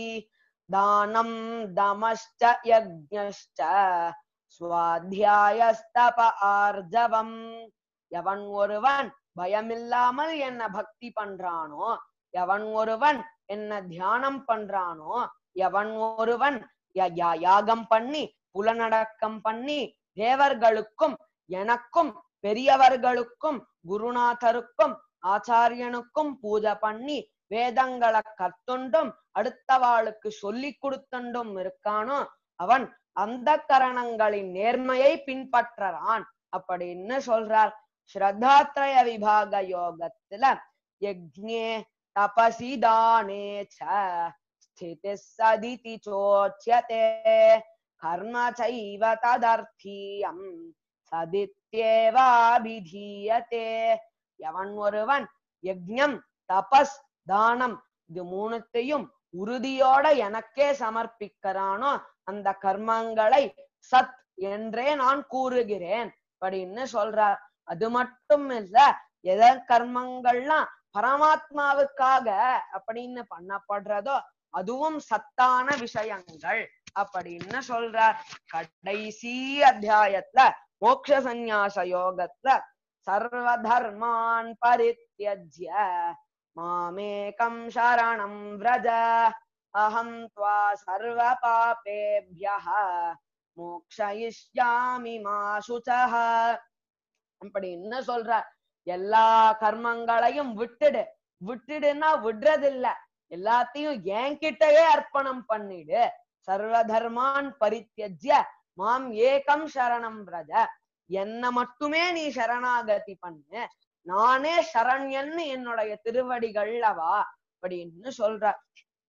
தானம் தமஷ்ட யஜ்ஞஷ்ட சுவாத்தியாயஸ்தப ஆர்ஜவம் எவன் ஒருவன் பயமில்லாமல் என்ன பக்தி பண்றானோ எவன் ஒருவன் என்ன தியானம் பண்றானோ எவன் ஒருவன் ய- யா- யாகம் பண்ணி புலனடக்கம் பண்ணி தேவர்களுக்கும் எனக்கும் பெரியவர்களுக்கும் குருநாதருக்கும் ஆச்சாரியனுக்கும் பூஜை பண்ணி வேதங்களை கத்துண்டும் அடுத்தவாளுக்கு சொல்லி கொடுத்துண்டும் இருக்கானோ அவன் அந்த கரணங்களின் நேர்மையை பின்பற்றறான் அப்படின்னு சொல்றார் ஸ்ரத்தாத்ரய விபாக யோகத்துல யஜ்ஞே தபசி தானே ச ஸ்திதி சதிதி சோச்சியதே கர்ம சைவ ததர்த்தீயம் சதித்யேவாபிதீயதே எவன் ஒருவன் யஜ்ஞம் தபஸ் தானம் இது மூணுத்தையும் உறுதியோட எனக்கே சமர்ப்பிக்கிறானோ அந்த கர்மங்களை சத் என்றே நான் கூறுகிறேன் அப்படின்னு சொல்றார் அது மட்டும் இல்ல எத கர்மங்கள்லாம் பரமாத்மாவுக்காக அப்படின்னு பண்ணப்படுறதோ அதுவும் சத்தான விஷயங்கள் அப்படின்னு சொல்றார் கடைசி அத்தியாயத்துல மோக்ஷ சந்நியாச யோகத்துல சர்வ தர்மான் பரித்யஜ்ய மாமேகம் சரணம் விரஜ அகம் त्वा சர்வ பாபேபியः மோக்ஷயிஷ்யாமி மா சுச்சः அப்படின்னு சொல்ற எல்லா கர்மங்களையும் விட்டுடு விட்டுடுன்னா விடுறதில்ல எல்லாத்தையும் என்கிட்டயே அர்ப்பணம் பண்ணிடு சர்வ தர்மான் பரித்யஜ்ய மாம் ஏகம் சரணம் விரஜ என்ன மட்டுமே நீ சரணாகதி பண்ணு நானே சரண்யன்னு என்னுடைய திருவடிகள் அவா அப்படின்னு சொல்ற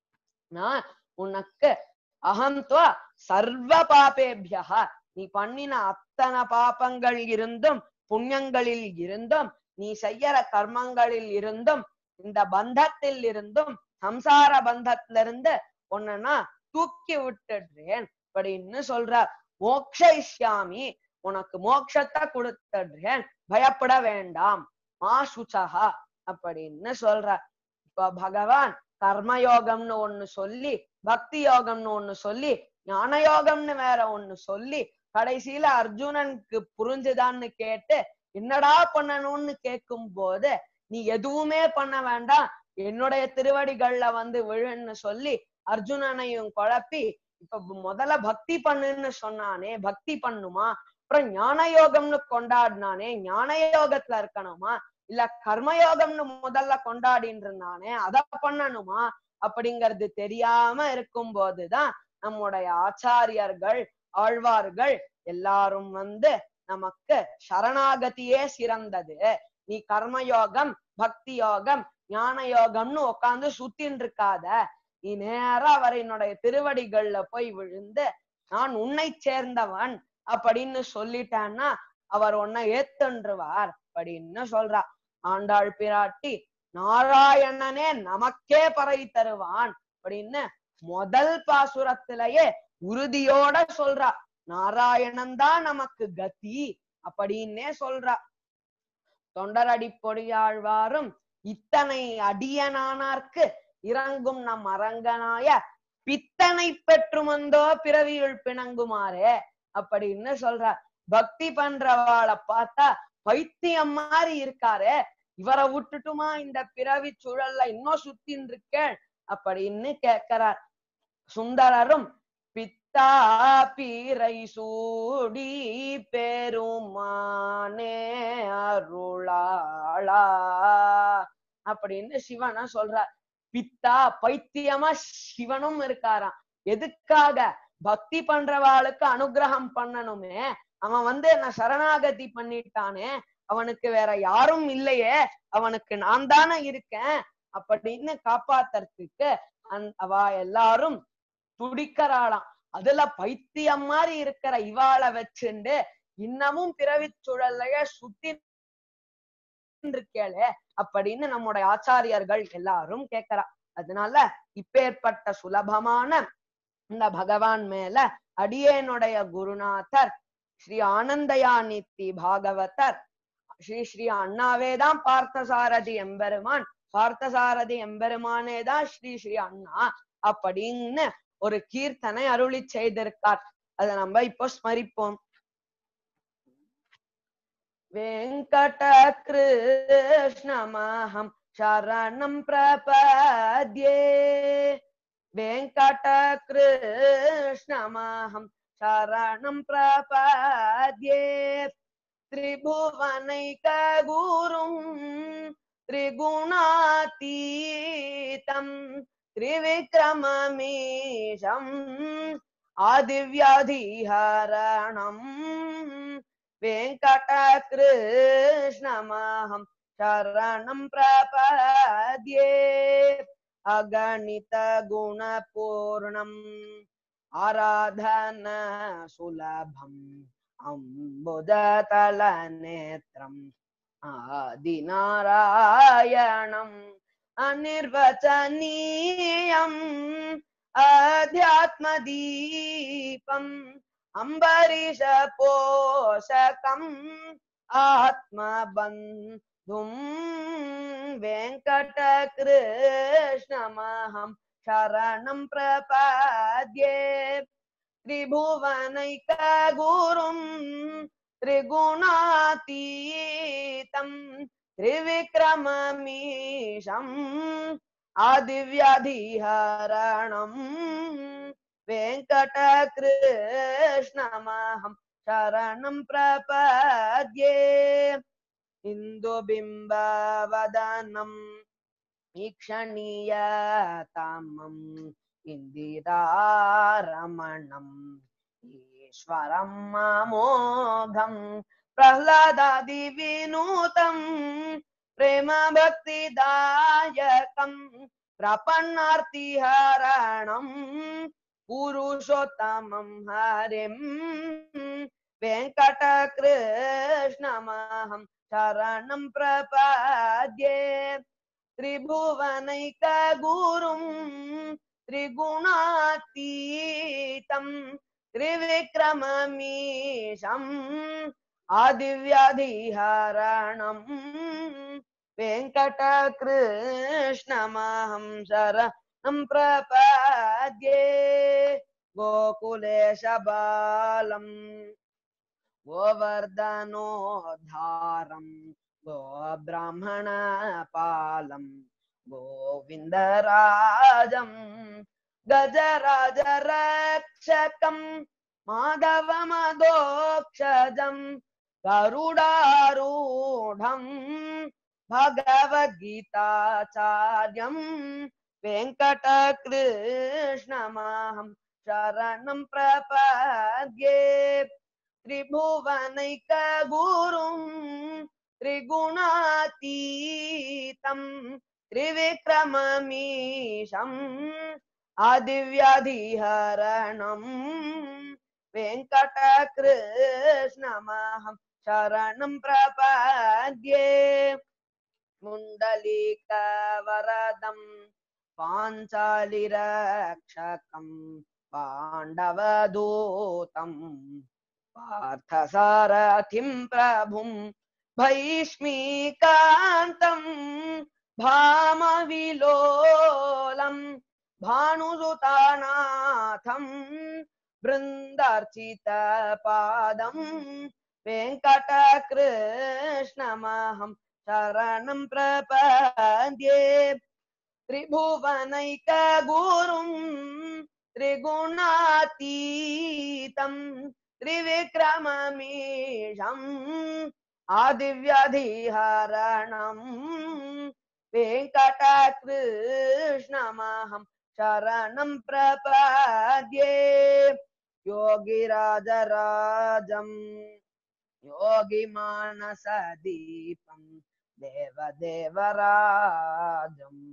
நான் உனக்கு அகம்துவ சர்வ பாபேபியா நீ பண்ணின அத்தனை பாபங்கள் இருந்தும் புண்ணியங்களில் இருந்தும் நீ செய்யற கர்மங்களில் இருந்தும் இந்த பந்தத்தில் இருந்தும் சம்சார பந்தத்திலிருந்து உன்னை தூக்கி விட்டுடுறேன் அப்படின்னு சொல்றார் மோக்ஷயிஷ்யாமி உனக்கு மோட்சத்தை கொடுத்துடுறேன் பயப்பட வேண்டாம் மா சுச்சகா அப்படின்னு சொல்றார் இப்ப பகவான் கர்மயோகம்னு ஒண்ணு சொல்லி பக்தி யோகம்னு ஒண்ணு சொல்லி ஞான யோகம்னு வேற ஒண்ணு சொல்லி கடைசியில அர்ஜுனனுக்கு புரிஞ்சுதான்னு கேட்டு என்னடா பண்ணணும்னு கேட்கும் போது நீ எதுவுமே பண்ண வேண்டாம் என்னுடைய திருவடிகள்ல வந்து விழுன்னு சொல்லி அர்ஜுனனையும் குழப்பி இப்ப முதல்ல பக்தி பண்ணுன்னு சொன்னானே பக்தி பண்ணுமா அப்புறம் ஞான யோகம்னு கொண்டாடினானே ஞான யோகத்துல இருக்கணுமா இல்ல கர்மயோகம்னு முதல்ல கொண்டாடின்னு இருந்தானே அத பண்ணணுமா அப்படிங்கிறது தெரியாம இருக்கும் போதுதான் நம்முடைய ஆச்சாரியர்கள் ஆழ்வார்கள் எல்லாரும் வந்து நமக்கு சரணாகதியே சிறந்தது நீ கர்மயோகம் பக்தி யோகம் ஞான யோகம்னு உட்காந்து சுத்தின்னு இருக்காத நீ நேரா அவர் என்னுடைய திருவடிகள்ல போய் விழுந்து நான் உன்னை சேர்ந்தவன் அப்படின்னு சொல்லிட்டான்னா அவர் உன்னை ஏத்துன்றுவார் அப்படின்னு சொல்றா ஆண்டாள் பிராட்டி நாராயணனே நமக்கே பறை தருவான் அப்படின்னு முதல் பாசுரத்திலேயே உறுதியோட சொல்றா நாராயணன் தான் நமக்கு கதி அப்படின்னே சொல்றா தொண்டரடி பொடியாழ்வாரும் இத்தனை அடியனானார்க்கு இறங்கும் நம் அரங்கனாய பித்தனை பெற்றுமந்தோ பிறவியுள் பிணங்குமாறே அப்படின்னு சொல்றார் பக்தி பண்றவாளை பார்த்தா பைத்தியம் மாதிரி இருக்காரு இவரை விட்டுட்டுமா இந்த பிறவி சுழல்ல இன்னும் சுத்தின்னு இருக்கேன் அப்படின்னு கேட்கிறார் சுந்தரரும் பித்தா பீரை சூடி பெருமானே அருளாளா அப்படின்னு சிவனா சொல்றார் பித்தா பைத்தியமா சிவனும் இருக்காராம் எதுக்காக பக்தி பண்றவாளுக்கு அனுகிரகம் பண்ணணுமே அவன் வந்து என்ன சரணாகதி பண்ணிட்டானே அவனுக்கு வேற யாரும் இல்லையே அவனுக்கு நான் தானே இருக்கேன் அப்படின்னு காப்பாத்துறதுக்கு அந் அவ எல்லாரும் துடிக்கிறாளாம் அதுல பைத்தியம் மாதிரி இருக்கிற இவாளை வச்சுண்டு இன்னமும் பிறவி சுழலைய சுத்தி இருக்கேளே அப்படின்னு நம்முடைய ஆச்சாரியர்கள் எல்லாரும் கேட்கிறா அதனால இப்பேற்பட்ட சுலபமான இந்த பகவான் மேல அடியேனுடைய குருநாதர் ஸ்ரீ ஆனந்தயானித்தி பாகவதர் ஸ்ரீ ஸ்ரீ அண்ணாவேதான் பார்த்தசாரதி எம்பெருமான் பார்த்தசாரதி எம்பெருமானே தான் ஸ்ரீ ஸ்ரீ அண்ணா அப்படின்னு ஒரு கீர்த்தனை அருளி செய்திருக்கார் அதை நம்ம இப்போ ஸ்மரிப்போம் வெங்கட கிருஷ்ணமஹம் சரணம் பிரபத்யே வெங்கட கிருஷ்ணமஹம் சரணம் பிரபத்யே त्रिभुवनैकगुरुम् त्रिगुणातीतम् त्रिविक्रममीशम् आदिव्याधिहरणम् वेङ्कटकृष्णमहं शरणं प्रपद्ये अगणितगुणपूर्णम् आराधन सुलभम् अम्बुदतलनेत्रम् आदिनारायणम् अनिर्वचनीयम् अध्यात्मदीपम् अम्बरीषपोषकम् आत्मबन्धुम् वेङ्कटकृष्णमहं शरणं प्रपद्ये त्रिभुवनैकगुरुम् त्रिगुणातीतम् त्रिविक्रममीशम् आदिव्याधिहरणम् वेङ्कटकृष्णमहं शरणं प्रपद्ये इन्दुबिम्बवदनम् ईक्षणीयतामम् इन्दिरारमणम् ईश्वरम् अमोघम् प्रह्लादादिविनूतम् प्रेम भक्तिदायकम् प्रपन्नार्तिहरणम् पुरुषोत्तमं हरिं वेङ्कटकृष्णमहं शरणं प्रपद्ये त्रिभुवनैकगुरुं त्रिगुणातीतं त्रिविक्रममीशम् आदिव्याधिहरणम् वेङ्कटकृष्णमहं शरणं प्रपद्ये गोकुलेशबालम् गोवर्धनोद्धारम् गोब्राह्मणपालम् गोविन्दराजम् गजराजरक्षकम् माधवमदोक्षजम् गरुडारूढम् भगवद्गीताचार्यम् वेङ्कटकृष्णमहं शरणं प्रपद्ये त्रिभुवनैकगुरुं त्रिगुणातीतं त्रिविक्रममीशम् आदिव्याधिहरणम् वेङ्कटकृष्णमहं शरणं प्रपद्ये मुण्डलीकवरदम् पाञ्चालिरक्षकम् पाण्डवदूतम् पार्थसारथिं प्रभुं भैष्मीकान्तम् भामविलोलम् भानुसुतानाथम् बृन्दार्चितपादम् वेङ्कटकृष्णमहं शरणं प्रपद्ये त्रिभुवनैकगुरुं त्रिगुणातीतं त्रिविक्रममीशम् आदिव्याधिहरणम् वेङ्कटकृष्णमहं शरणं प्रपद्ये योगिराजराजम् योगिमानसदीपम् देवदेवराजम्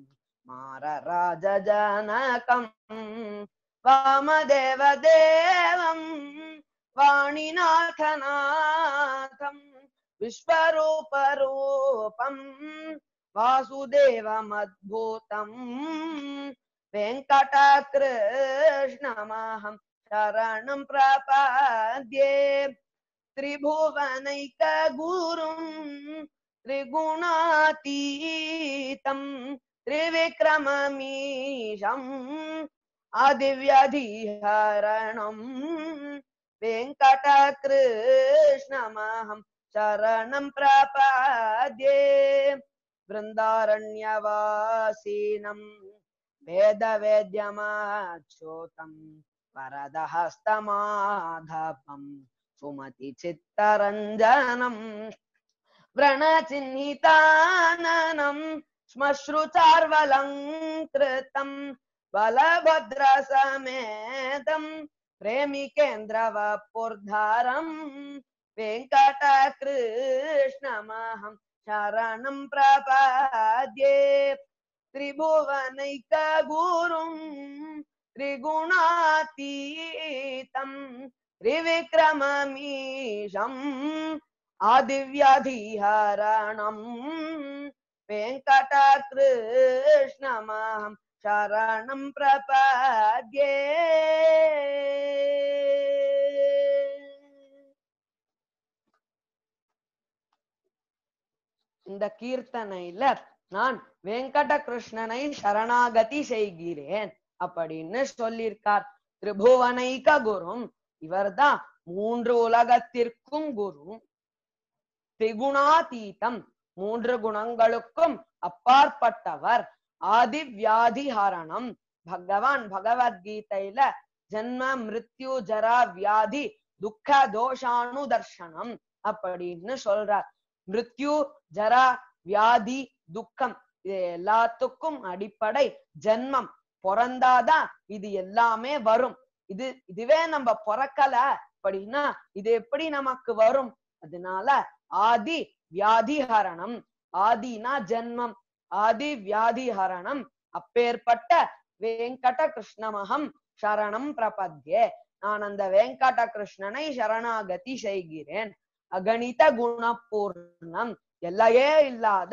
मारराजजनकम् वामदेवदेवम् वाणिनाथनाथम् विश्वरूपरूपम् वासुदेवमद्भुतम् वेङ्कटकृष्णमहं शरणं प्रपद्ये त्रिभुवनैकगुरुं त्रिगुणातीतं त्रिविक्रममीशम् आदिव्याधिहरणम् वेङ्कटकृष्णमहं शरणं प्रपद्ये बृन्दारण्यवासीनं वेदवेद्यमाच्युतं वरदहस्तमाधपम् सुमतिचित्तरञ्जनम् व्रणचिह्निताननम् श्मश्रुचार्वलङ्कृतम् बलभद्रसमेतम् प्रेमिकेन्द्रवपुर्धारम् वेङ्कटकृष्णमहं शरणं प्रपद्ये त्रिभुवनैकगुरुम् त्रिगुणातीतं त्रिविक्रममीशम् आदिव्याधिहरणम् वेङ्कटकृष्णमहं शरणं प्रपद्ये இந்த கீர்த்தனையில நான் வெங்கட கிருஷ்ணனை சரணாகதி செய்கிறேன் அப்படின்னு சொல்லியிருக்கார் திரிபுவனைக குரும் இவர்தான் மூன்று உலகத்திற்கும் குரு திரிகுணாதீதம் மூன்று குணங்களுக்கும் அப்பாற்பட்டவர் ஆதி வியாதிஹரணம் பகவான் பகவத்கீதையில ஜன்ம மிருத்யு ஜரா வியாதி துக்க தோஷானு தர்ஷனம் அப்படின்னு சொல்றார் மிருத்யு ஜரா வியாதி துக்கம் இது எல்லாத்துக்கும் அடிப்படை ஜென்மம் பிறந்தாதான் இது எல்லாமே வரும் இது இதுவே நம்ம பிறக்கல அப்படின்னா இது எப்படி நமக்கு வரும் அதனால ஆதி வியாதிஹரணம் ஆதினா ஜென்மம் ஆதி வியாதிஹரணம் அப்பேற்பட்ட வெங்கட கிருஷ்ணமகம் சரணம் பிரபத்யே நான் அந்த வெங்கட கிருஷ்ணனை சரணாகதி செய்கிறேன் அகணித குணபூர்ணம் எல்லையே இல்லாத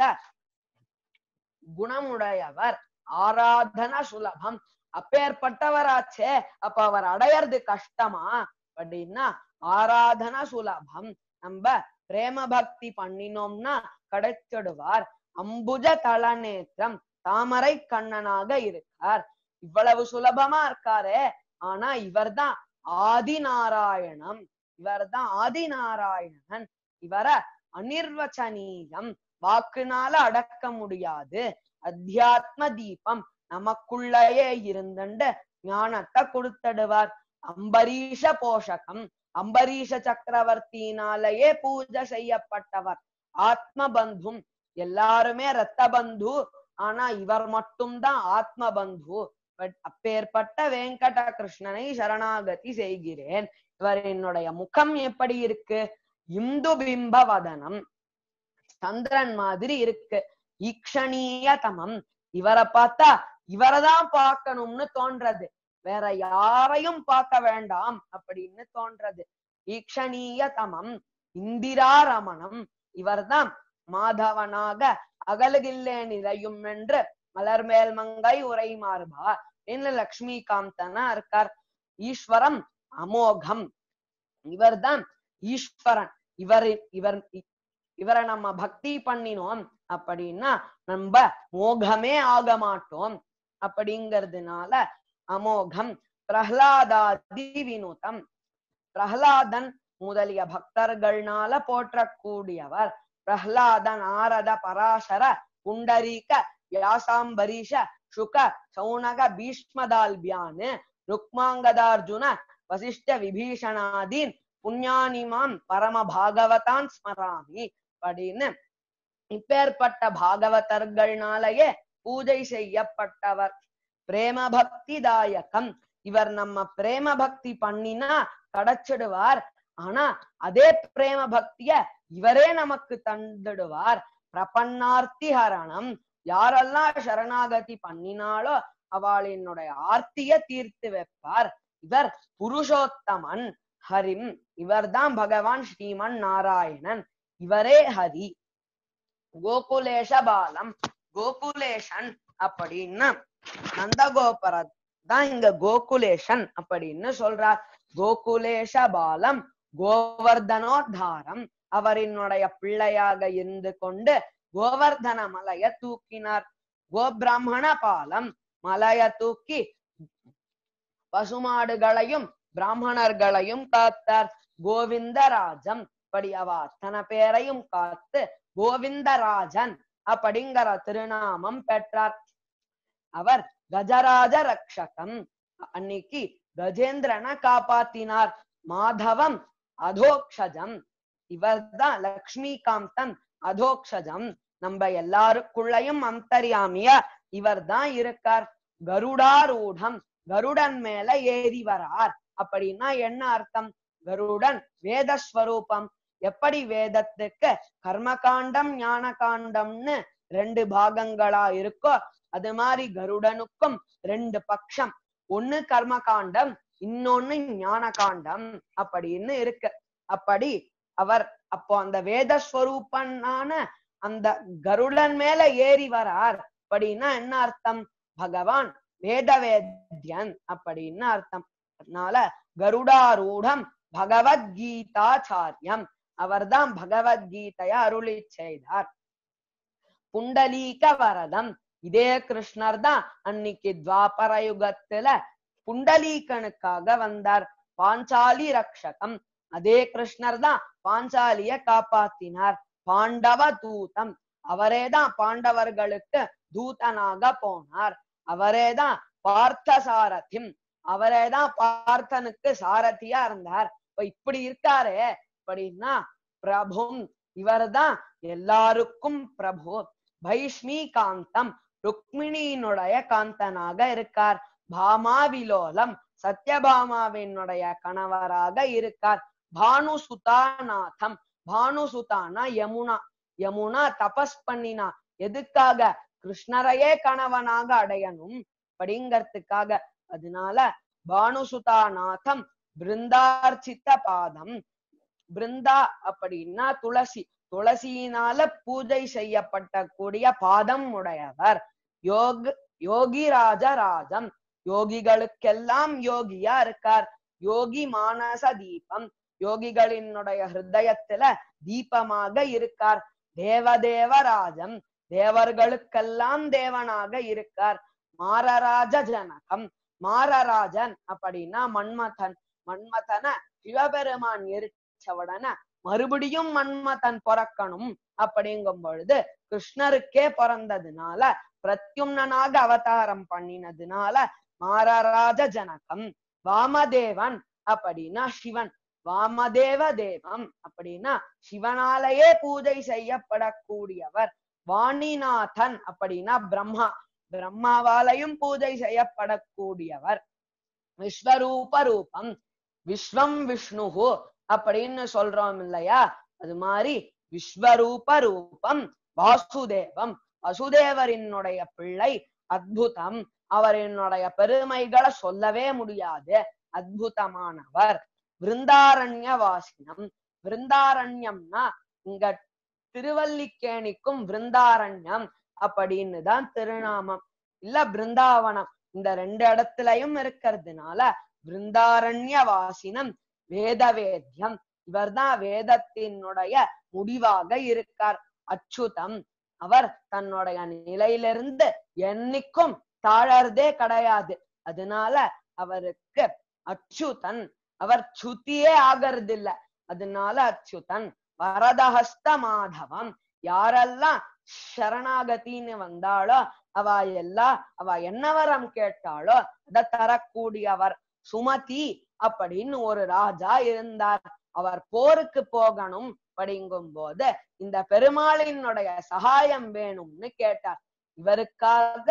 குணமுடையவர் ஆராதன சுலபம் அப்பேற்பட்டவராச்சே அப்ப அவர் அடையறது கஷ்டமா அப்படின்னா ஆராதன சுலபம் நம்ம பிரேம பக்தி பண்ணினோம்னா கிடைச்சிடுவார் அம்புஜ தளநேத்திரம் தாமரை கண்ணனாக இருக்கார் இவ்வளவு சுலபமா இருக்காரே ஆனா இவர்தான் ஆதி நாராயணம் இவர்தான் ஆதி நாராயணன் இவர அனிர்வச்சனீயம் வாக்குனால அடக்க முடியாது அத்தியாத்ம தீபம் நமக்குள்ளேயே இருந்துண்டு ஞானத்தை கொடுத்துடுவார் அம்பரீஷ போஷகம் அம்பரீஷ சக்கரவர்த்தினாலேயே பூஜை செய்யப்பட்டவர் ஆத்ம பந்தும் எல்லாருமே ரத்த பந்து ஆனா இவர் மட்டும்தான் ஆத்ம பந்து பட் அப்பேற்பட்ட வெங்கட கிருஷ்ணனை சரணாகதி செய்கிறேன் இவர் என்னுடைய முகம் எப்படி இருக்கு இந்து பிம்ப வதனம் சந்திரன் மாதிரி இருக்கு ஈக்ஷணீய தமம் இவரை பார்த்தா இவரைதான் பார்க்கணும்னு தோன்றது வேற யாரையும் பார்க்க வேண்டாம் அப்படின்னு தோன்றது ஈக்ஷணீய தமம் இந்திரா ரமணம் இவர்தான் மாதவனாக அகலுகில்லே நிறையும் என்று மலர்மேல் மங்கை உரை மாறுபா என்ன லக்ஷ்மி காந்தனா இருக்கார் ஈஸ்வரம் அமோகம் இவர்தான் ஈஸ்வரன் இவர் இவர் இவரை நம்ம பக்தி பண்ணினோம் அப்படின்னா நம்ம மோகமே ஆக மாட்டோம் அப்படிங்கிறதுனால அமோகம் பிரஹ்லாதாதி வினோதம் பிரஹ்லாதன் முதலிய பக்தர்கள்னால போற்றக்கூடியவர் பிரஹ்லாதன் ஆரத பராசர புண்டரீக வியாசாம்பரீஷ சுக சௌனக பீஷ்மதால்பியான் ருக்மாங்கதார்ஜுன வசிஷ்ட விபீஷணாதீன் புண்ணியானிமாம் பரம பாகவதான் ஸ்மராமி அப்படின்னு இப்பேற்பட்ட பாகவதர்கள்னாலேயே பூஜை செய்யப்பட்டவர் பிரேம பக்தி தாயகம் இவர் நம்ம பிரேம பக்தி பண்ணினா கிடைச்சிடுவார் ஆனா அதே பிரேம பக்திய இவரே நமக்கு தந்துடுவார் பிரபன்னார்த்தி ஹரணம் யாரெல்லாம் சரணாகதி பண்ணினாலோ அவள் என்னுடைய ஆர்த்திய தீர்த்து வைப்பார் இவர் புருஷோத்தமன் ஹரிம் இவர்தான் பகவான் ஸ்ரீமன் நாராயணன் இவரே ஹரி கோகுலேஷ பாலம் கோகுலேஷன் அப்படின்னா நந்தகோபுர தான் இங்க கோகுலேஷன் அப்படின்னு சொல்றார் கோகுலேஷ பாலம் கோவர்தனோத்தாரம் அவரினுடைய பிள்ளையாக இருந்து கொண்டு கோவர்தன மலைய தூக்கினார் கோபிராமண பாலம் மலைய தூக்கி பசுமாடுகளையும் பிராமணர்களையும் காத்தார் கோவிந்தராஜம் அப்படி அவ அத்தனை பேரையும் காத்து கோவிந்தராஜன் அப்படிங்கிற திருநாமம் பெற்றார் அவர் கஜராஜ ரக்ஷகம் அன்னைக்கு கஜேந்திரனை காப்பாத்தினார் மாதவம் அதோக்ஷஜம் இவர்தான் லக்ஷ்மிகாந்தன் அதோக்ஷஜம் நம்ம எல்லாருக்குள்ளயும் அந்தரியாமியா இவர்தான் இருக்கார் கருடாரூடம் கருடன் மேல ஏறி வரார் அப்படின்னா என்ன அர்த்தம் கருடன் வேதஸ்வரூபம் எப்படி வேதத்துக்கு கர்மகாண்டம் ஞான காண்டம்னு ரெண்டு பாகங்களா இருக்கோ அது மாதிரி கருடனுக்கும் ரெண்டு பட்சம் ஒண்ணு கர்ம காண்டம் இன்னொன்னு ஞான காண்டம் அப்படின்னு இருக்கு அப்படி அவர் அப்போ அந்த வேதஸ்வரூபனான அந்த கருடன் மேல ஏறி வரார் அப்படின்னா என்ன அர்த்தம் பகவான் வேத வேத்யன் அப்படின்னு அர்த்தம் அதனால கருடாரூடம் பகவத்கீதாச்சாரியம் அவர்தான் பகவத்கீதைய அருளி செய்தார் புண்டலீக வரதம் இதே கிருஷ்ணர் தான் அன்னைக்கு துவாபர யுகத்துல புண்டலீகனுக்காக வந்தார் பாஞ்சாலி ரக்ஷகம் அதே கிருஷ்ணர் தான் பாஞ்சாலிய காப்பாத்தினார் பாண்டவ தூதம் அவரேதான் பாண்டவர்களுக்கு தூதனாக போனார் அவரேதான் பார்த்த சாரதிம் அவரேதான் பார்த்தனுக்கு சாரதியா இருந்தார் இப்ப இப்படி இருக்காரே அப்படின்னா பிரபும் இவர்தான் எல்லாருக்கும் பிரபு பைஷ்மி காந்தம் ருக்மிணியினுடைய காந்தனாக இருக்கார் பாமாவிலோலம் சத்யபாமாவினுடைய கணவராக இருக்கார் பானுசுதாநாதம் பானுசுதானா யமுனா யமுனா தபஸ் பண்ணினா எதுக்காக கிருஷ்ணரையே கணவனாக அடையணும் அப்படிங்கறதுக்காக அதனால பானுசுதாநாதம் பிருந்தார்ச்சித்த பாதம் பிருந்தா அப்படின்னா துளசி துளசியினால பூஜை செய்யப்பட்ட கூடிய பாதம் உடையவர் யோக யோகிராஜ ராஜம் யோகிகளுக்கெல்லாம் யோகியா இருக்கார் யோகி மானச தீபம் யோகிகளினுடைய ஹிருதயத்துல தீபமாக இருக்கார் தேவதேவராஜம் தேவர்களுக்கெல்லாம் தேவனாக இருக்கார் மாரராஜ ஜனகம் மாரராஜன் அப்படின்னா மன்மதன் மன்மதன சிவபெருமான் எரிச்ச உடனே மறுபடியும் மன்மதன் பிறக்கணும் அப்படிங்கும் பொழுது கிருஷ்ணருக்கே பிறந்ததுனால பிரத்யும்னனாக அவதாரம் பண்ணினதுனால மாரராஜ ஜனகம் வாமதேவன் அப்படின்னா சிவன் வாமதேவ தேவம் அப்படின்னா சிவனாலேயே பூஜை செய்யப்படக்கூடியவர் வாணிநாதன் அப்படின்னா பிரம்மா பிரம்மாவாலையும் பூஜை செய்யப்படக்கூடியவர் விஸ்வரூப ரூபம் விஸ்வம் விஷ்ணுஹு அப்படின்னு சொல்றோம் இல்லையா அது மாதிரி விஸ்வரூப ரூபம் வாசுதேவம் வசுதேவரினுடைய பிள்ளை அத்புதம் அவரினுடைய பெருமைகளை சொல்லவே முடியாது அத்புதமானவர் விருந்தாரண்ய வாசினம் விருந்தாரண்யம்னா இங்க திருவல்லிக்கேணிக்கும் விருந்தாரண்யம் அப்படின்னு தான் திருநாமம் இல்ல பிருந்தாவனம் இந்த ரெண்டு இடத்துலயும் இருக்கிறதுனால விருந்தாரண்ய வாசினம் வேத வேத்யம் இவர்தான் வேதத்தினுடைய முடிவாக இருக்கார் அச்சுதம் அவர் தன்னுடைய நிலையிலிருந்து என்னைக்கும் தாழறதே கிடையாது அதனால அவருக்கு அச்சுதன் அவர் சுத்தியே ஆகிறது இல்ல அதனால அச்சுதன் வரதஹஸ்த மாதவம் யாரெல்லாம் சரணாகத்தின்னு வந்தாளோ அவ எல்லாம் அவ என்ன வரம் கேட்டாளோ அதை தரக்கூடியவர் சுமதி அப்படின்னு ஒரு ராஜா இருந்தார் அவர் போருக்கு போகணும் அப்படிங்கும் போது இந்த பெருமாளினுடைய சகாயம் வேணும்னு கேட்டார் இவருக்காக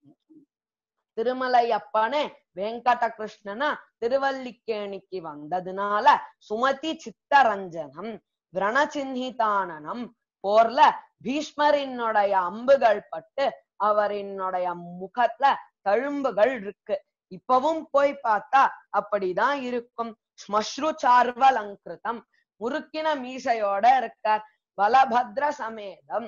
திருமலை அப்பனே வெங்கட கிருஷ்ணனா திருவல்லிக்கேணிக்கு வந்ததுனால சுமதி சித்தரஞ்சனம் விரணச்சின்னிதானனம் போர்ல பீஷ்மரினுடைய அம்புகள் பட்டு அவரினுடைய முகத்துல தழும்புகள் இருக்கு இப்பவும் போய் பார்த்தா அப்படிதான் இருக்கும் ஸ்மஸ்ரு சார்வலங்கிருதம் முறுக்கின மீசையோட இருக்கார் பலபத்ர சமேதம்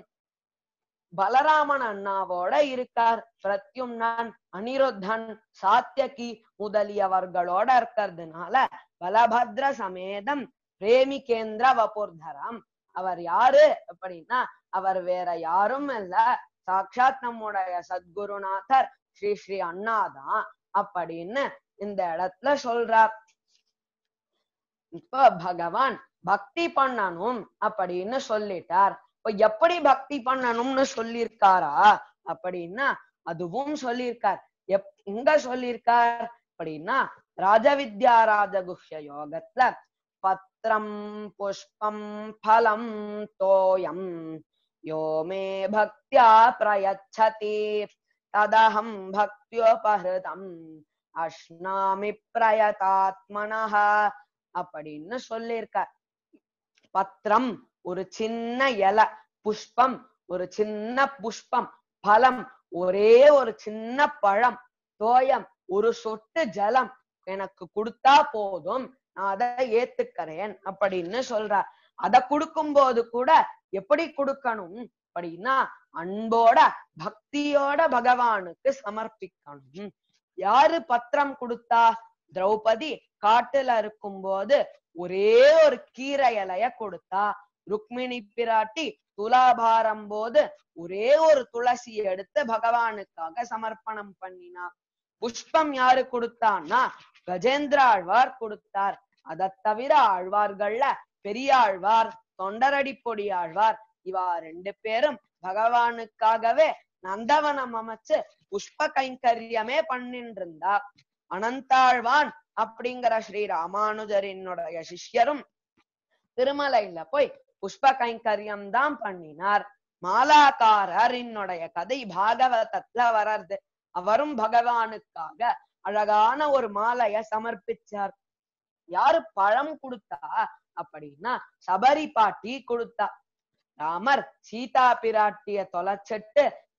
பலராமன் அண்ணாவோட இருக்கார் பிரத்யும்னன் அனிருத்தன் சாத்தியகி முதலியவர்களோட இருக்கிறதுனால பலபத்ர சமேதம் பிரேமிகேந்திர வபுர்தரம் அவர் யாரு அப்படின்னா அவர் வேற யாரும் இல்ல சாட்சாத் நம்முடைய சத்குருநாதர் ஸ்ரீ ஸ்ரீ அண்ணாதான் அப்படின்னு இந்த இடத்துல சொல்றார் இப்ப பகவான் பக்தி பண்ணணும் அப்படின்னு சொல்லிட்டார் இப்ப எப்படி பக்தி பண்ணணும்னு சொல்லியிருக்காரா அப்படின்னா அதுவும் சொல்லியிருக்கார் எப் எங்க சொல்லியிருக்கார் அப்படின்னா ராஜவித்யா ராஜகுஹ்ய யோகத்துல பத்திரம் புஷ்பம் பலம் தோயம் யோ மே பக்தியா பிரயச்சதி ததஹம் பக்தியோபஹிருதம் அஷ்னாமி பிரயதாத்மனஹ அப்படின்னு சொல்லியிருக்கார் பத்திரம் ஒரு சின்ன இலை புஷ்பம் ஒரு சின்ன புஷ்பம் பழம் ஒரே ஒரு சின்ன பழம் தோயம் ஒரு சொட்டு ஜலம் எனக்கு கொடுத்தா போதும் நான் அதை ஏத்துக்கிறேன் அப்படின்னு சொல்றார் அத கொடுக்கும் போது கூட எப்படி கொடுக்கணும் அப்படின்னா அன்போட பக்தியோட பகவானுக்கு சமர்ப்பிக்கணும் யாரு பத்திரம் கொடுத்தா திரௌபதி காட்டுல இருக்கும்போது ஒரே ஒரு கீரை இலைய கொடுத்தா ருக்மிணி பிராட்டி துலாபாரம் போது ஒரே ஒரு துளசி எடுத்து பகவானுக்காக சமர்ப்பணம் பண்ணினா புஷ்பம் யாரு கொடுத்தான்னா கஜேந்திர ஆழ்வார் கொடுத்தார் அதை தவிர ஆழ்வார்கள்ல பெரியாழ்வார் தொண்டரடி பொடி ஆழ்வார் இவா ரெண்டு பேரும் பகவானுக்காகவே நந்தவனம் அமைச்சு புஷ்ப கைங்கரியமே பண்ணிட்டு இருந்தா அனந்தாழ்வான் அப்படிங்கிற ஸ்ரீ ராமானுஜரினுடைய சிஷ்யரும் திருமலையில போய் புஷ்ப கைங்கரியம் தான் பண்ணினார் மாலாக்காரரினுடைய கதை பாகவதத்துல வர்றது அவரும் பகவானுக்காக அழகான ஒரு மாலைய சமர்ப்பிச்சார் யாரு பழம் கொடுத்தா அப்படின்னா சபரி பாட்டி கொடுத்தா ராமர் சீதா பிராட்டிய தொலைச்சிட்டு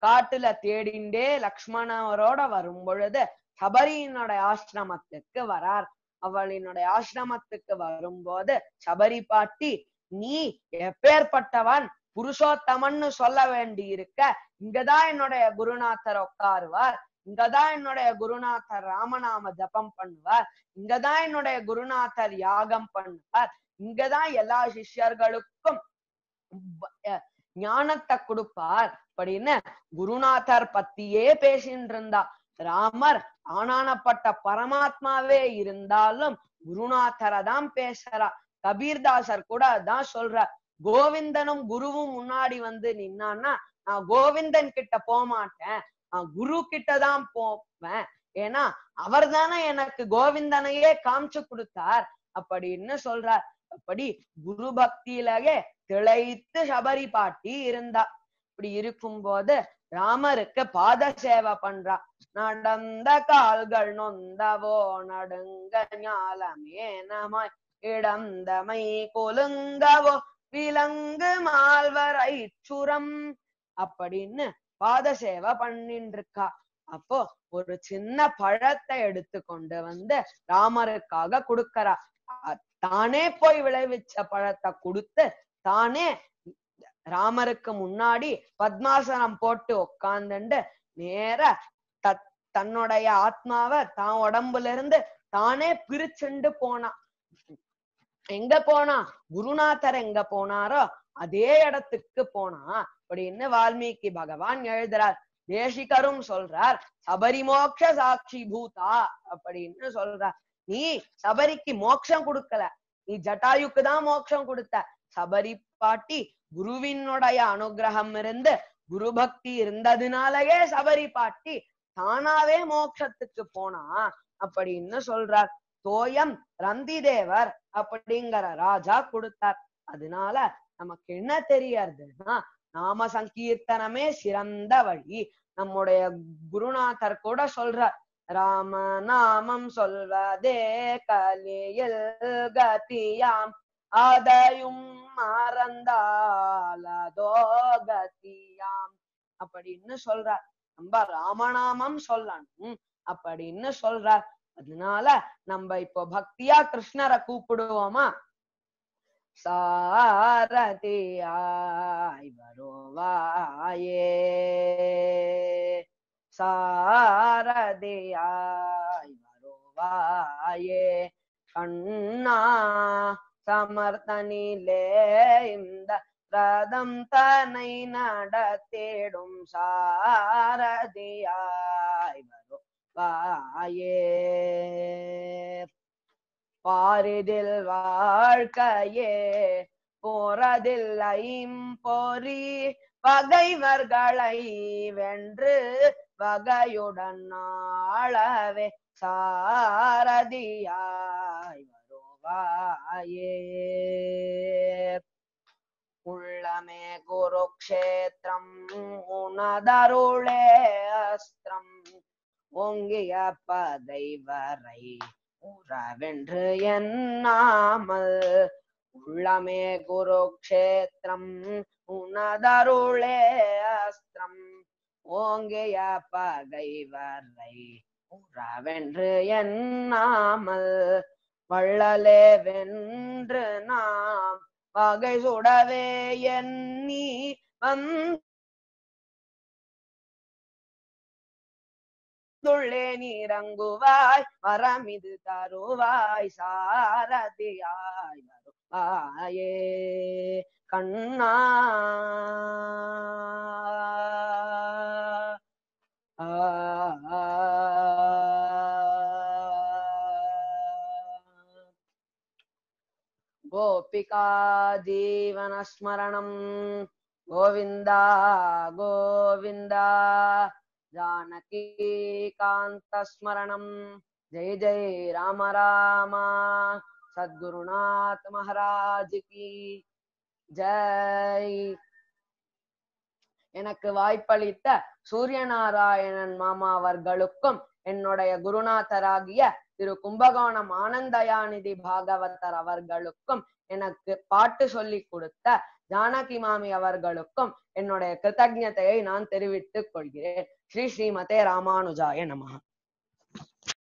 காட்டுல தேடிண்டே லக்ஷ்மணரோட வரும் பொழுது சபரியினுடைய ஆசிரமத்துக்கு வரார் அவளினுடைய ஆசிரமத்துக்கு வரும்போது சபரி பாட்டி நீ எப்பேற்பட்டவன் புருஷோத்தமன்னு சொல்ல வேண்டி இருக்க இங்கதான் என்னுடைய குருநாதர் உட்காருவார் இங்கதான் என்னுடைய குருநாதர் ராமநாம ஜபம் பண்ணுவார் இங்கதான் என்னுடைய குருநாதர் யாகம் பண்ணுவார் இங்கதான் எல்லா சிஷ்யர்களுக்கும் ப- அஹ் ஞானத்தை கொடுப்பார் அப்படின்னு குருநாதர் பத்தியே பேசிட்டு இருந்தா ராமர் ஆனானப்பட்ட பரமாத்மாவே இருந்தாலும் குருநாதரை தான் பேசுறா கபீர்தாசர் கூட அதான் சொல்ற கோவிந்தனும் குருவும் முன்னாடி வந்து நின்னான்னா நான் கோவிந்தன் கிட்ட போக மாட்டேன் நான் குரு கிட்ட தான் போவேன் ஏன்னா அவர் தானே எனக்கு கோவிந்தனையே காமிச்சு கொடுத்தார் அப்படின்னு சொல்றார் அப்படி குரு பக்தியிலேயே திளைத்து சபரி பாட்டி இருந்தா இப்படி இருக்கும்போது ராமருக்கு பாத சேவை பண்றா நடந்த கால்கள் நொந்தவோ நடுங்க ஞாலமே நமாய் இடந்தமை கொலுங்கவோ விலங்கு மால்வரை சுரம் அப்படின்னு பாத சேவை பண்ணிட்டு இருக்கா அப்போ ஒரு சின்ன பழத்தை எடுத்து கொண்டு வந்து ராமருக்காக கொடுக்கறா அ- தானே போய் விளைவிச்ச பழத்தை கொடுத்து தானே ராமருக்கு முன்னாடி பத்மாசனம் போட்டு உட்கார்ந்துண்டு நேர த- தன்னுடைய ஆத்மாவை தான் உடம்புல இருந்து தானே பிரிச்சுண்டு போனா எங்க போனா குருநாதர் எங்க போனாரோ அதே இடத்துக்கு போனா அப்படின்னு வால்மீகி பகவான் எழுதுறார் தேசிகரும் சொல்றார் சபரி மோக்ஷ சாட்சி பூதா அப்படின்னு சொல்றார் நீ சபரிக்கு மோட்சம் கொடுக்கல நீ ஜட்டாயுக்கு தான் மோட்சம் கொடுத்த சபரி பாட்டி குருவினுடைய அனுகிரகம் இருந்து குரு பக்தி இருந்ததுனாலயே சபரி பாட்டி தானாவே மோட்சத்துக்கு போனா அப்படின்னு சொல்றார் தோயம் ரந்தி தேவர் அப்படிங்கிற ராஜா கொடுத்தார் அதனால நமக்கு என்ன தெரியறதுன்னா நாம சங்கீர்த்தனமே சிறந்த வழி நம்முடைய குருநாதர் கூட சொல்றார் ராம நாமம் சொல்வதே கலியில் கதியாம் அதையும் மறந்தாலதோ கதியாம் அப்படின்னு சொல்றார் நம்ம ராமநாமம் சொல்லணும் அப்படின்னு சொல்றார் அதனால நம்ம இப்போ பக்தியா கிருஷ்ணரை கூப்பிடுவோமா சாரதியாய் வருவாயே சாரதியாய் வருவாயே கண்ணா சமர்த்தனிலே இந்த ரதம் தன்னை நடத்திடும் சாரதியாய் வருவாயே பாரிதில் வாழ்க்கையே போறதில்லை பொறி பகைவர்களை வென்று வகையுடன் ஆளவே சாரதியாய் வருவாயே உள்ளமே குருக்ஷேத்திரம் உனதருளே அஸ்திரம் ஓங்கிய பதை வரை உறவென்று எண்ணாமல் உள்ளமே குருக்ஷேத்திரம் உனதருளே அஸ்திரம் ஓங்கிய பகை வரை உறவென்று எண்ணாமல் வள்ளலே வென்று நாம் வகை சுடவே எண்ணி வந்துள்ளே நீரங்குவாய் வரமிது தருவாய் சாரதியாய் வருவாயே கண்ணா ஆ, ஆ, गोपिका जीवनस्मरणं गोविन्द गोविन्द जानकीकान्तस्मरणं जय जय राम राम सद्गुरुनाथ महाराज की ஜெய் எனக்கு வாய்ப்பளித்த சூரியநாராயணன் மாமா அவர்களுக்கும் என்னுடைய குருநாதராகிய திரு கும்பகோணம் ஆனந்தயாநிதி பாகவதர் அவர்களுக்கும் எனக்கு பாட்டு சொல்லி கொடுத்த ஜானகி மாமி அவர்களுக்கும் என்னுடைய கிருத்தஜதையை நான் தெரிவித்துக் கொள்கிறேன் ஸ்ரீ ஸ்ரீமதே ராமானுஜாய நமஹ